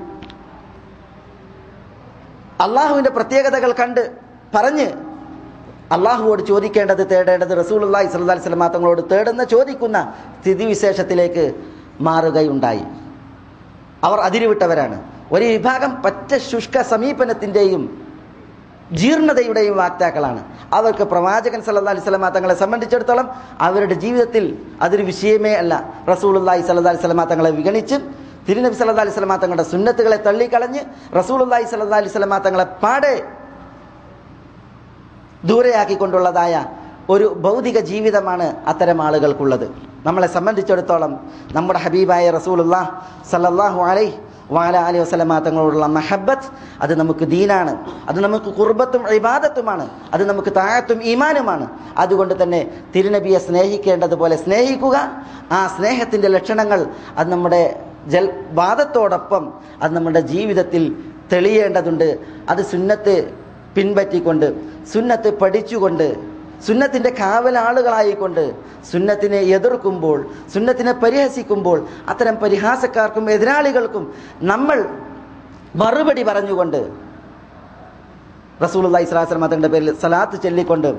അള്ളാഹുവിൻ്റെ പ്രത്യേകതകൾ കണ്ട് പറഞ്ഞ് അള്ളാഹുവോട് ചോദിക്കേണ്ടത് തേടേണ്ടത് റസൂലുല്ലാഹി സ്വല്ലല്ലാഹി അലൈഹി വസല്ലം തങ്ങളോട് തേടുന്ന ചോദിക്കുന്ന സ്ഥിതിവിശേഷത്തിലേക്ക് മാറുകയുണ്ടായി അവർ അതിരുവിട്ടവരാണ് ഒരു വിഭാഗം പറ്റ ശുഷ്ക സമീപനത്തിൻ്റെയും ജീർണതയുടെയും വാക്താക്കളാണ് അവർക്ക് പ്രവാചകൻ സല്ലല്ലാഹി അലൈഹി വസല്ലം തങ്ങളെ സംബന്ധിച്ചിടത്തോളം അവരുടെ ജീവിതത്തിൽ അതൊരു വിഷയമേ അല്ല റസൂലുല്ലാഹി സ്വല്ലല്ലാഹി അലൈഹി വസല്ലം തങ്ങളെ വിഗണിച്ച് തിരുനബി സല്ലല്ലാഹി അലൈഹി വസല്ലം തങ്ങളുടെ സുന്നത്തുകളെ തള്ളിക്കളഞ്ഞ് റസൂലുല്ലാഹി സ്വല്ലല്ലാഹി അലൈഹി വസല്ലം തങ്ങളെ പാടെ ദൂരെയാക്കിക്കൊണ്ടുള്ളതായ ഒരു ഭൗതിക ജീവിതമാണ് അത്തരം ആളുകൾക്കുള്ളത് നമ്മളെ സംബന്ധിച്ചിടത്തോളം നമ്മുടെ ഹബീബായ റസൂലുല്ലാ സല്ലല്ലാഹു അലൈഹി വാല അലൈഹി വസല്ലമ തങ്ങളോടുള്ള മഹബത്ത് അത് നമുക്ക് ദീനാണ് അത് നമുക്ക് കുർബത്തും ഇബാദത്തുമാണ് അത് നമുക്ക് താഴത്തും ഈമാനുമാണ് അതുകൊണ്ട് തന്നെ തിരുനബിയെ സ്നേഹിക്കേണ്ടതുപോലെ സ്നേഹിക്കുക ആ സ്നേഹത്തിൻ്റെ ലക്ഷണങ്ങൾ അത് നമ്മുടെ ജൽ വാദത്തോടൊപ്പം അത് നമ്മുടെ ജീവിതത്തിൽ തെളിയേണ്ടതുണ്ട് അത് സുന്നത്ത് പിൻപറ്റിക്കൊണ്ട് സുന്നത്ത് പഠിച്ചുകൊണ്ട് സുന്നത്തിൻ്റെ കാവലാളുകളായിക്കൊണ്ട് സുന്നത്തിനെ എതിർക്കുമ്പോൾ സുന്നത്തിനെ പരിഹസിക്കുമ്പോൾ അത്തരം പരിഹാസക്കാർക്കും എതിരാളികൾക്കും നമ്മൾ മറുപടി പറഞ്ഞുകൊണ്ട് റസൂലുള്ളാഹി സ്വല്ലല്ലാഹു അലൈഹി വസല്ലം തങ്ങളുടെ പേരിൽ സലാത്ത് ചൊല്ലിക്കൊണ്ട്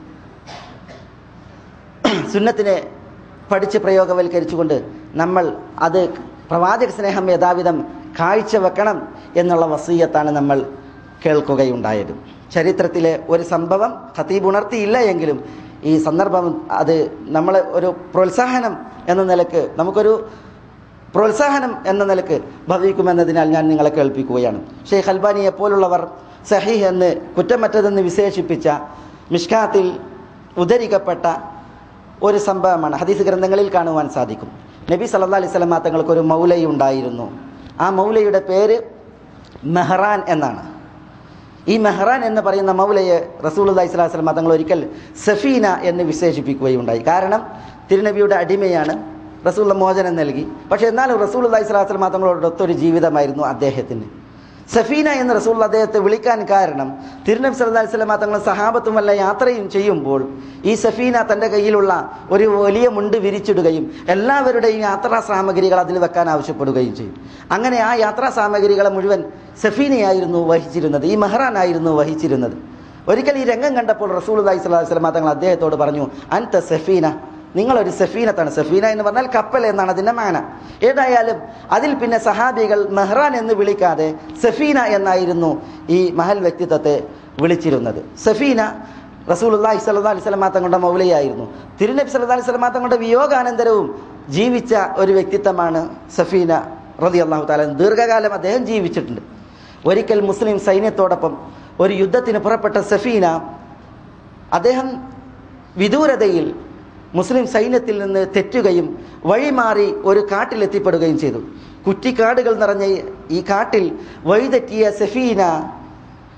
സുന്നത്തിനെ പഠിച്ച് പ്രയോഗവൽക്കരിച്ചുകൊണ്ട് നമ്മൾ അത് പ്രവാചക സ്നേഹം യഥാവിധം കാഴ്ചവെക്കണം എന്നുള്ള വസീയത്താണ് നമ്മൾ കേൾക്കുകയുണ്ടായത് ചരിത്രത്തിലെ ഒരു സംഭവം ഖത്തീബ് ഉണർത്തിയില്ല എങ്കിലും ഈ സന്ദർഭം അത് നമ്മളെ ഒരു പ്രോത്സാഹനം എന്ന നിലക്ക് നമുക്കൊരു പ്രോത്സാഹനം എന്ന നിലക്ക് ഭവിക്കുമെന്നതിനാൽ ഞാൻ നിങ്ങളെ കേൾപ്പിക്കുകയാണ് ഷെയ്ഖ് അൽബാനിയെ പോലുള്ളവർ സഹീഹ് എന്ന് കുറ്റമറ്റതെന്ന് വിശേഷിപ്പിച്ച മിഷ്കാത്തിൽ ഉദ്ധരിക്കപ്പെട്ട ഒരു സംഭവമാണ് ഹദീസ് ഗ്രന്ഥങ്ങളിൽ കാണുവാൻ സാധിക്കും നബി സല്ലാ അലൈഹി സ്വലമാ തങ്ങൾക്ക് ഒരു മൗലയുണ്ടായിരുന്നു ആ മൗലയുടെ പേര് മെഹ്റാൻ എന്നാണ് ഈ മെഹ്റാൻ എന്ന് പറയുന്ന മൗലയെ റസൂൽ അലൈഹി സ്വലാഹു വസ്ലം തങ്ങൾ ഒരിക്കൽ സഫീന എന്ന് വിശേഷിപ്പിക്കുകയുണ്ടായി കാരണം തിരുനബിയുടെ അടിമയാണ് റസൂൽ മോചനം നൽകി പക്ഷേ എന്നാലും റസൂൽ അലൈഹി സ്വലാഹു വസ്ലം തങ്ങളോടൊത്തൊരു ജീവിതമായിരുന്നു അദ്ദേഹത്തിന് സഫീന എന്ന് റസൂൽ അദ്ദേഹത്തെ വിളിക്കാൻ കാരണം തിരുനബി സല്ലല്ലാഹു അലൈഹി വസല്ലം തങ്ങൾ സഹാബത്തും വല്ല യാത്രയും ചെയ്യുമ്പോൾ ഈ സഫീന തൻ്റെ കയ്യിലുള്ള ഒരു വലിയ മുണ്ട് വിരിച്ചിടുകയും എല്ലാവരുടെയും യാത്രാ സാമഗ്രികൾ അതിൽ വെക്കാൻ ആവശ്യപ്പെടുകയും ചെയ്യും അങ്ങനെ ആ യാത്രാ സാമഗ്രികളെ മുഴുവൻ സഫീനയായിരുന്നു വഹിച്ചിരുന്നത് ഈ മെഹ്റാനായിരുന്നു വഹിച്ചിരുന്നത് ഒരിക്കൽ ഈ രംഗം കണ്ടപ്പോൾ റസൂൽ അലൈഹി സ്വലാഹു വസ്ലം തങ്ങൾ അദ്ദേഹത്തോട് പറഞ്ഞു അൻത സഫീന നിങ്ങളൊരു സഫീനത്താണ് സഫീന എന്ന് പറഞ്ഞാൽ കപ്പൽ എന്നാണ് അതിൻ്റെ മാന ഏതായാലും അതിൽ പിന്നെ സഹാബികൾ മെഹ്റാൻ എന്ന് വിളിക്കാതെ സഫീന എന്നായിരുന്നു ഈ മഹൽ വ്യക്തിത്വത്തെ വിളിച്ചിരുന്നത് സഫീന റസൂലുല്ലാഹി സല്ലാ അലൈഹി സ്വലമാ തങ്ങളുടെ മൗലയായിരുന്നു തിരുനബി സല്ലാ അലൈഹി സ്വലമാ തങ്ങളുടെ വിയോഗാനന്തരവും ജീവിച്ച ഒരു വ്യക്തിത്വമാണ് സഫീന റതി അള്ളാഹു താല ദീർഘകാലം അദ്ദേഹം ജീവിച്ചിട്ടുണ്ട് ഒരിക്കൽ മുസ്ലിം സൈന്യത്തോടൊപ്പം ഒരു യുദ്ധത്തിന് പുറപ്പെട്ട സഫീന അദ്ദേഹം വിദൂരതയിൽ മുസ്ലിം സൈന്യത്തിൽ നിന്ന് തെറ്റുകയും വഴിമാറി ഒരു കാട്ടിലെത്തിപ്പെടുകയും ചെയ്തു കുറ്റിക്കാടുകൾ നിറഞ്ഞ ഈ കാട്ടിൽ വഴിതെറ്റിയ സഫീന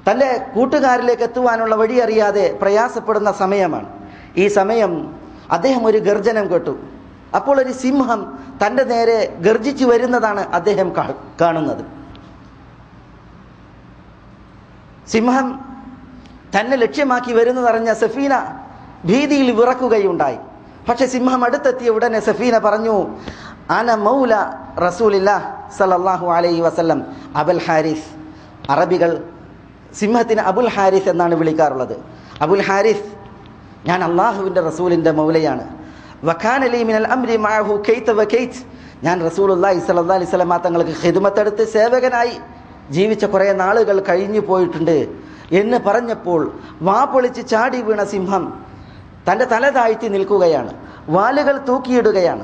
തൻ്റെ കൂട്ടുകാരിലേക്ക് എത്തുവാനുള്ള വഴി അറിയാതെ പ്രയാസപ്പെടുന്ന സമയമാണ് ഈ സമയം അദ്ദേഹം ഒരു ഗർജനം കേട്ടു അപ്പോൾ ഒരു സിംഹം തൻ്റെ നേരെ ഗർജിച്ചു വരുന്നതാണ് അദ്ദേഹം കാ- കാണുന്നത് സിംഹം തന്നെ ലക്ഷ്യമാക്കി വരുന്നതറിഞ്ഞ സഫീന ഭീതിയിൽ വിറക്കുകയുണ്ടായി പക്ഷെ സിംഹം അടുത്തെത്തിയ ഉടനെ സഫീന പറഞ്ഞു അന മൗല റസൂലില്ല സല്ലല്ലാഹു അലൈഹി വസല്ലം അബുൽ ഹാരിസ് അറബികൾ സിംഹത്തിന് അബുൽ ഹാരിസ് എന്നാണ് വിളിക്കാറുള്ളത് അബുൽ ഹാരിസ് ഞാൻ അള്ളാഹുവിൻ്റെ റസൂലിൻ്റെ മൗലയാണ് വഖാനലി മിനൽ അംരി മഅഹു കൈത വകൈത് ഞാൻ റസൂലുള്ളാഹി സ്വല്ലല്ലാഹി അലൈഹി വസല്ലം തങ്ങൾക്ക് ഖിദ്മത്തെടുത്ത് സേവകനായി ജീവിച്ച കുറേ നാളുകൾ കഴിഞ്ഞു പോയിട്ടുണ്ട് എന്ന് പറഞ്ഞപ്പോൾ വാ പൊളിച്ച് ചാടി വീണ സിംഹം തൻ്റെ തല താഴ്ത്തി നിൽക്കുകയാണ് വാലുകൾ തൂക്കിയിടുകയാണ്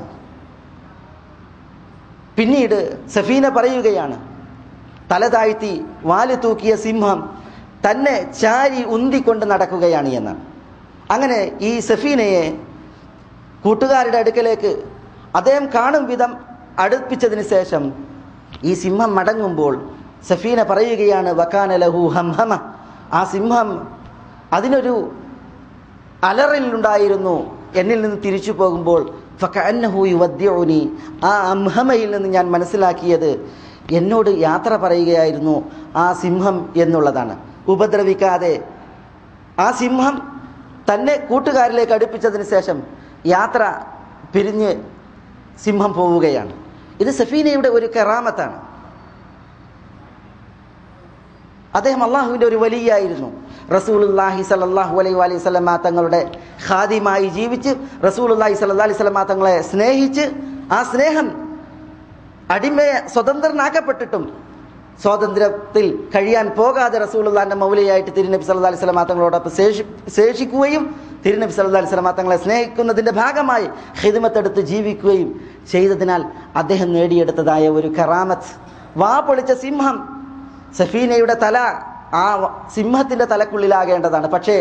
പിന്നീട് സഫീന പറയുകയാണ് തല താഴ്ത്തി വാല് തൂക്കിയ സിംഹം തന്നെ ചാരി ഉന്തിക്കൊണ്ട് നടക്കുകയാണ് എന്ന് അങ്ങനെ ഈ സഫീനയെ കൂട്ടുകാരുടെ അടുക്കലേക്ക് അദ്ദേഹം കാണും വിധം അടുപ്പിച്ചതിന് ശേഷം ഈ സിംഹം മടങ്ങുമ്പോൾ സഫീന പറയുകയാണ് വക്കാന ലഹു ഹംഹമ ആ സിംഹം അതിനൊരു അലറിലുണ്ടായിരുന്നു എന്നിൽ നിന്ന് തിരിച്ചു പോകുമ്പോൾ ഫക്കഅന്നഹു യുവദ്ദിഉനി ആ അംഹമയിൽ നിന്ന് ഞാൻ മനസ്സിലാക്കിയത് എന്നോട് യാത്ര പറയുകയായിരുന്നു ആ സിംഹം എന്നുള്ളതാണ് ഉപദ്രവിക്കാതെ ആ സിംഹം തന്നെ കൂട്ടുകാരിലേക്ക് അടുപ്പിച്ചതിന് ശേഷം യാത്ര പിരിഞ്ഞ് സിംഹം പോവുകയാണ് ഇത് സഫീനയുടെ ഒരു കറാമത്താണ് അദ്ദേഹം അള്ളാഹുവിൻ്റെ ഒരു വലിയായിരുന്നു റസൂലുല്ലാഹി സലല്ലാഹു അലൈഹി അലൈഹി സ്വലമ തങ്ങളുടെ ഖാദിമായി ജീവിച്ച് റസൂലുല്ലാഹി സല്ലാ അലൈഹി സ്വലമ തങ്ങളെ സ്നേഹിച്ച് ആ സ്നേഹം അടിമയെ സ്വതന്ത്രനാക്കപ്പെട്ടിട്ടും സ്വാതന്ത്ര്യത്തിൽ കഴിയാൻ പോകാതെ റസൂലുള്ളാന്റെ മൗലിയായിട്ട് തിരുനബി സല്ലല്ലാഹു അലൈഹി വസല്ലം തങ്ങളോടൊപ്പം ശേഷി ശേഷിക്കുകയും തിരുനബി സല്ലല്ലാഹു അലൈഹി വസല്ലം തങ്ങളെ സ്നേഹിക്കുന്നതിന്റെ ഭാഗമായി ഹിദ്മത്തെടുത്ത് ജീവിക്കുകയും ചെയ്തതിനാൽ അദ്ദേഹം നേടിയെടുത്തതായ ഒരു കറാമത്ത് വാ പൊളിച്ച സിംഹം സഫീനയുടെ തല ആ വ- സിംഹത്തിന്റെ തലക്കുള്ളിലാകേണ്ടതാണ് പക്ഷേ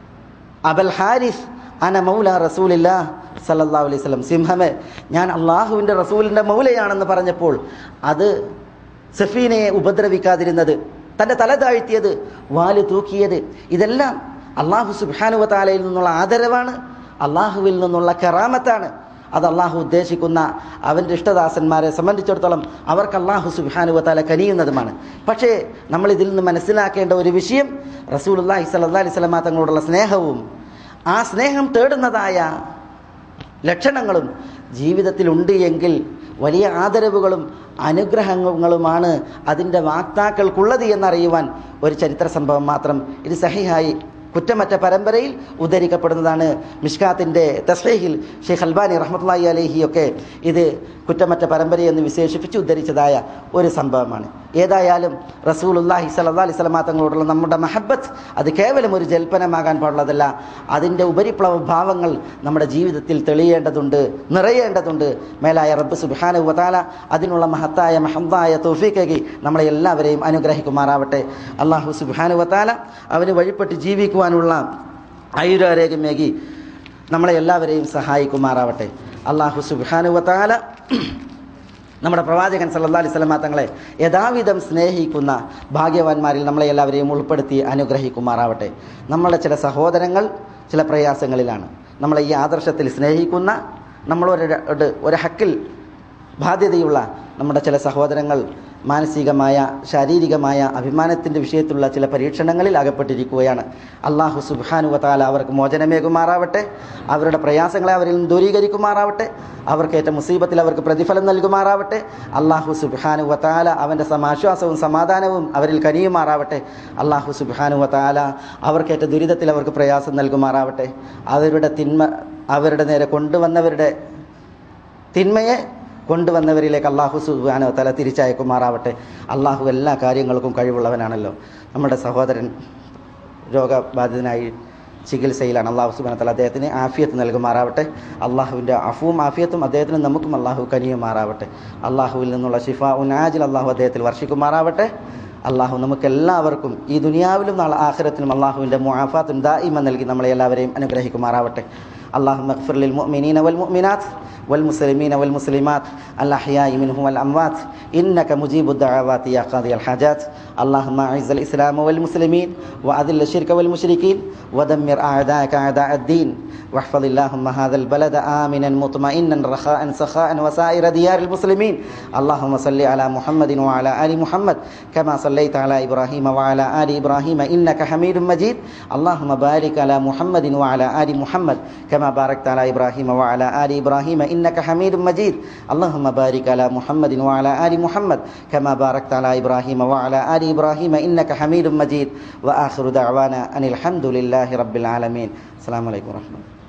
അബൽ ഹാരിസ് അന മൗല റസൂലില്ല സല്ലല്ലാഹു അലൈഹി വസല്ലം സിംഹമേ ഞാൻ അള്ളാഹുവിൻ്റെ റസൂലിൻ്റെ മൗലയാണെന്ന് പറഞ്ഞപ്പോൾ അത് സഫീനയെ ഉപദ്രവിക്കാതിരുന്നത് തൻ്റെ തല താഴ്ത്തിയത് വാല് തൂക്കിയത് ഇതെല്ലാം അള്ളാഹു സുബ്ഹാനുവ താലയിൽ നിന്നുള്ള ആദരവാണ് അള്ളാഹുവിൽ നിന്നുള്ള കറാമത്താണ് അത് അള്ളാഹു ഉദ്ദേശിക്കുന്ന അവൻ്റെ ഇഷ്ടദാസന്മാരെ സംബന്ധിച്ചിടത്തോളം അവർക്ക് അള്ളാഹു സുബ്ഹാനുവ താല കനിയുന്നതുമാണ് പക്ഷേ നമ്മൾ ഇതിൽ നിന്ന് മനസ്സിലാക്കേണ്ട ഒരു വിഷയം റസൂലുള്ളാഹി സ്വല്ലല്ലാഹി അലൈഹി വസല്ലമ തങ്ങളോടുള്ള സ്നേഹവും ആ സ്നേഹം തേടുന്നതായ ലക്ഷണങ്ങളും ജീവിതത്തിലുണ്ട് എങ്കിൽ വലിയ ആദരവുകളും അനുഗ്രഹങ്ങളുമാണ് അതിൻ്റെ വാക്താക്കൾക്കുള്ളത് എന്നറിയുവാൻ ഒരു ചരിത്ര സംഭവം മാത്രം ഇത് സഹിഹായി കുറ്റമറ്റ പരമ്പരയിൽ ഉദ്ധരിക്കപ്പെടുന്നതാണ് മിഷ്കാത്തിൻ്റെ തസ്ഹീഹിൽ ഷെയ്ഖ് അൽബാനി റഹ്മത്തുള്ളാഹി അലൈഹി ഒക്കെ ഇത് കുറ്റമറ്റ പരമ്പരയെന്ന് വിശേഷിപ്പിച്ച് ഉദ്ധരിച്ചതായ ഒരു സംഭവമാണ് ഏതായാലും റസൂലുല്ലാഹി സല്ലല്ലാഹി അലൈഹി വസല്ലമ തങ്ങളോടുള്ള നമ്മുടെ മഹബത്ത് അത് കേവലം ഒരു ജൽപ്പനമാകാൻ പാടുള്ളതല്ല അതിൻ്റെ ഉപരിപ്ലവ ഭാവങ്ങൾ നമ്മുടെ ജീവിതത്തിൽ തെളിയേണ്ടതുണ്ട് നിറയേണ്ടതുണ്ട് മേലായ റബ്ബ് സുബ്ഹാനഹു വതആല അതിനുള്ള മഹത്തായ മഹത്തായ തൗഫീഖി നമ്മളെ എല്ലാവരെയും അനുഗ്രഹിക്കുമാറാവട്ടെ അള്ളാഹു സുബ്ഹാനഹു വതആല അവന് വഴിപ്പെട്ട് ജീവിക്കുവാനുള്ള ആയുരാരോഗ്യമേകി നമ്മളെ എല്ലാവരെയും സഹായിക്കുമാറാവട്ടെ അള്ളാഹു സുബ്ഹാനഹു വതആല നമ്മുടെ പ്രവാചകൻ സല്ലല്ലാഹു അലൈഹി വസല്ലമ തങ്ങളെ യഥാവിധം സ്നേഹിക്കുന്ന ഭാഗ്യവാന്മാരിൽ നമ്മളെ എല്ലാവരെയും ഉൾപ്പെടുത്തി അനുഗ്രഹിക്കുമാറാവട്ടെ നമ്മളുടെ ചില സഹോദരങ്ങൾ ചില പ്രയാസങ്ങളിലാണ് നമ്മളെ ഈ ആദർശത്തിൽ സ്നേഹിക്കുന്ന നമ്മളൊരു ഒരു ഹക്കിൽ ബാധ്യതയുള്ള നമ്മുടെ ചില സഹോദരങ്ങൾ മാനസികമായ ശാരീരികമായ അഭിമാനത്തിൻ്റെ വിഷയത്തിലുള്ള ചില പരീക്ഷണങ്ങളിൽ അകപ്പെട്ടിരിക്കുകയാണ് അള്ളാഹു സുബാനുവത്താല അവർക്ക് മോചനമേകുമാറാവട്ടെ അവരുടെ പ്രയാസങ്ങളെ അവരിൽ നിന്ന് ദൂരീകരിക്കുമാറാവട്ടെ അവർക്കേറ്റ മുസീബത്തിൽ അവർക്ക് പ്രതിഫലം നൽകുമാറാവട്ടെ അള്ളാഹു സുബാനു വത്താല അവൻ്റെ സമാശ്വാസവും സമാധാനവും അവരിൽ കനിയുമാറാവട്ടെ അള്ളാഹു സുബാനു വത്താല അവർക്കേറ്റ ദുരിതത്തിൽ അവർക്ക് പ്രയാസം നൽകുമാറാവട്ടെ അവരുടെ തിന്മ അവരുടെ നേരെ കൊണ്ടുവന്നവരുടെ തിന്മയെ കൊണ്ടുവന്നവരിലേക്ക് അള്ളാഹു സുബാനോ തല തിരിച്ചയക്കുമാറാവട്ടെ അള്ളാഹു എല്ലാ കാര്യങ്ങൾക്കും കഴിവുള്ളവനാണല്ലോ നമ്മുടെ സഹോദരൻ രോഗബാധിതനായി ചികിത്സയിലാണ് അള്ളാഹു സുബാന തല അദ്ദേഹത്തിന് ആഫിയത്ത് നൽകുമാറാവട്ടെ അള്ളാഹുവിൻ്റെ അഫുവും ആഫിയത്തും അദ്ദേഹത്തിന് നമുക്കും അള്ളാഹു കനിയുമാറാവട്ടെ അള്ളാഹുവിൽ നിന്നുള്ള ഷിഫ ഉനാജിൽ അള്ളാഹു അദ്ദേഹത്തിൽ വർഷിക്കുമാറാവട്ടെ അള്ളാഹു നമുക്ക് എല്ലാവർക്കും ഈ ദുനിയാവിലും നാളെ ആഖിരത്തിലും അള്ളാഹുവിൻ്റെ മുആഫാത്തും ദായിമ നൽകി നമ്മളെ എല്ലാവരെയും അനുഗ്രഹിക്കുമാറാവട്ടെ اللهم اغفر للمؤمنين والمؤمنات والمسلمين والمسلمات الأحياء منهم والأموات إنك مجيب الدعوات يا قاضي الحاجات اللهم أعز الإسلام والمسلمين وأذل الشرك والمشركين ودمر أعداءك أعداء الدين واحفظ اللهم هذا البلد آمنا مطمئنا رخاء سخاء وسائر ديار المسلمين اللهم صل على محمد وعلى آل محمد كما صليت على إبراهيم وعلى آل إبراهيم إنك حميد مجيد اللهم بارك على محمد وعلى آل محمد كما باركت على إبراهيم وعلى آل إبراهيم إنك حميد مجيد اللهم بارك على محمد وعلى آل محمد كما باركت على إبراهيم وعلى آل إبراهيم إنك حميد مجيد وآخر دعوانا أن الحمد لله رب العالمين السلام عليكم ورحمة الله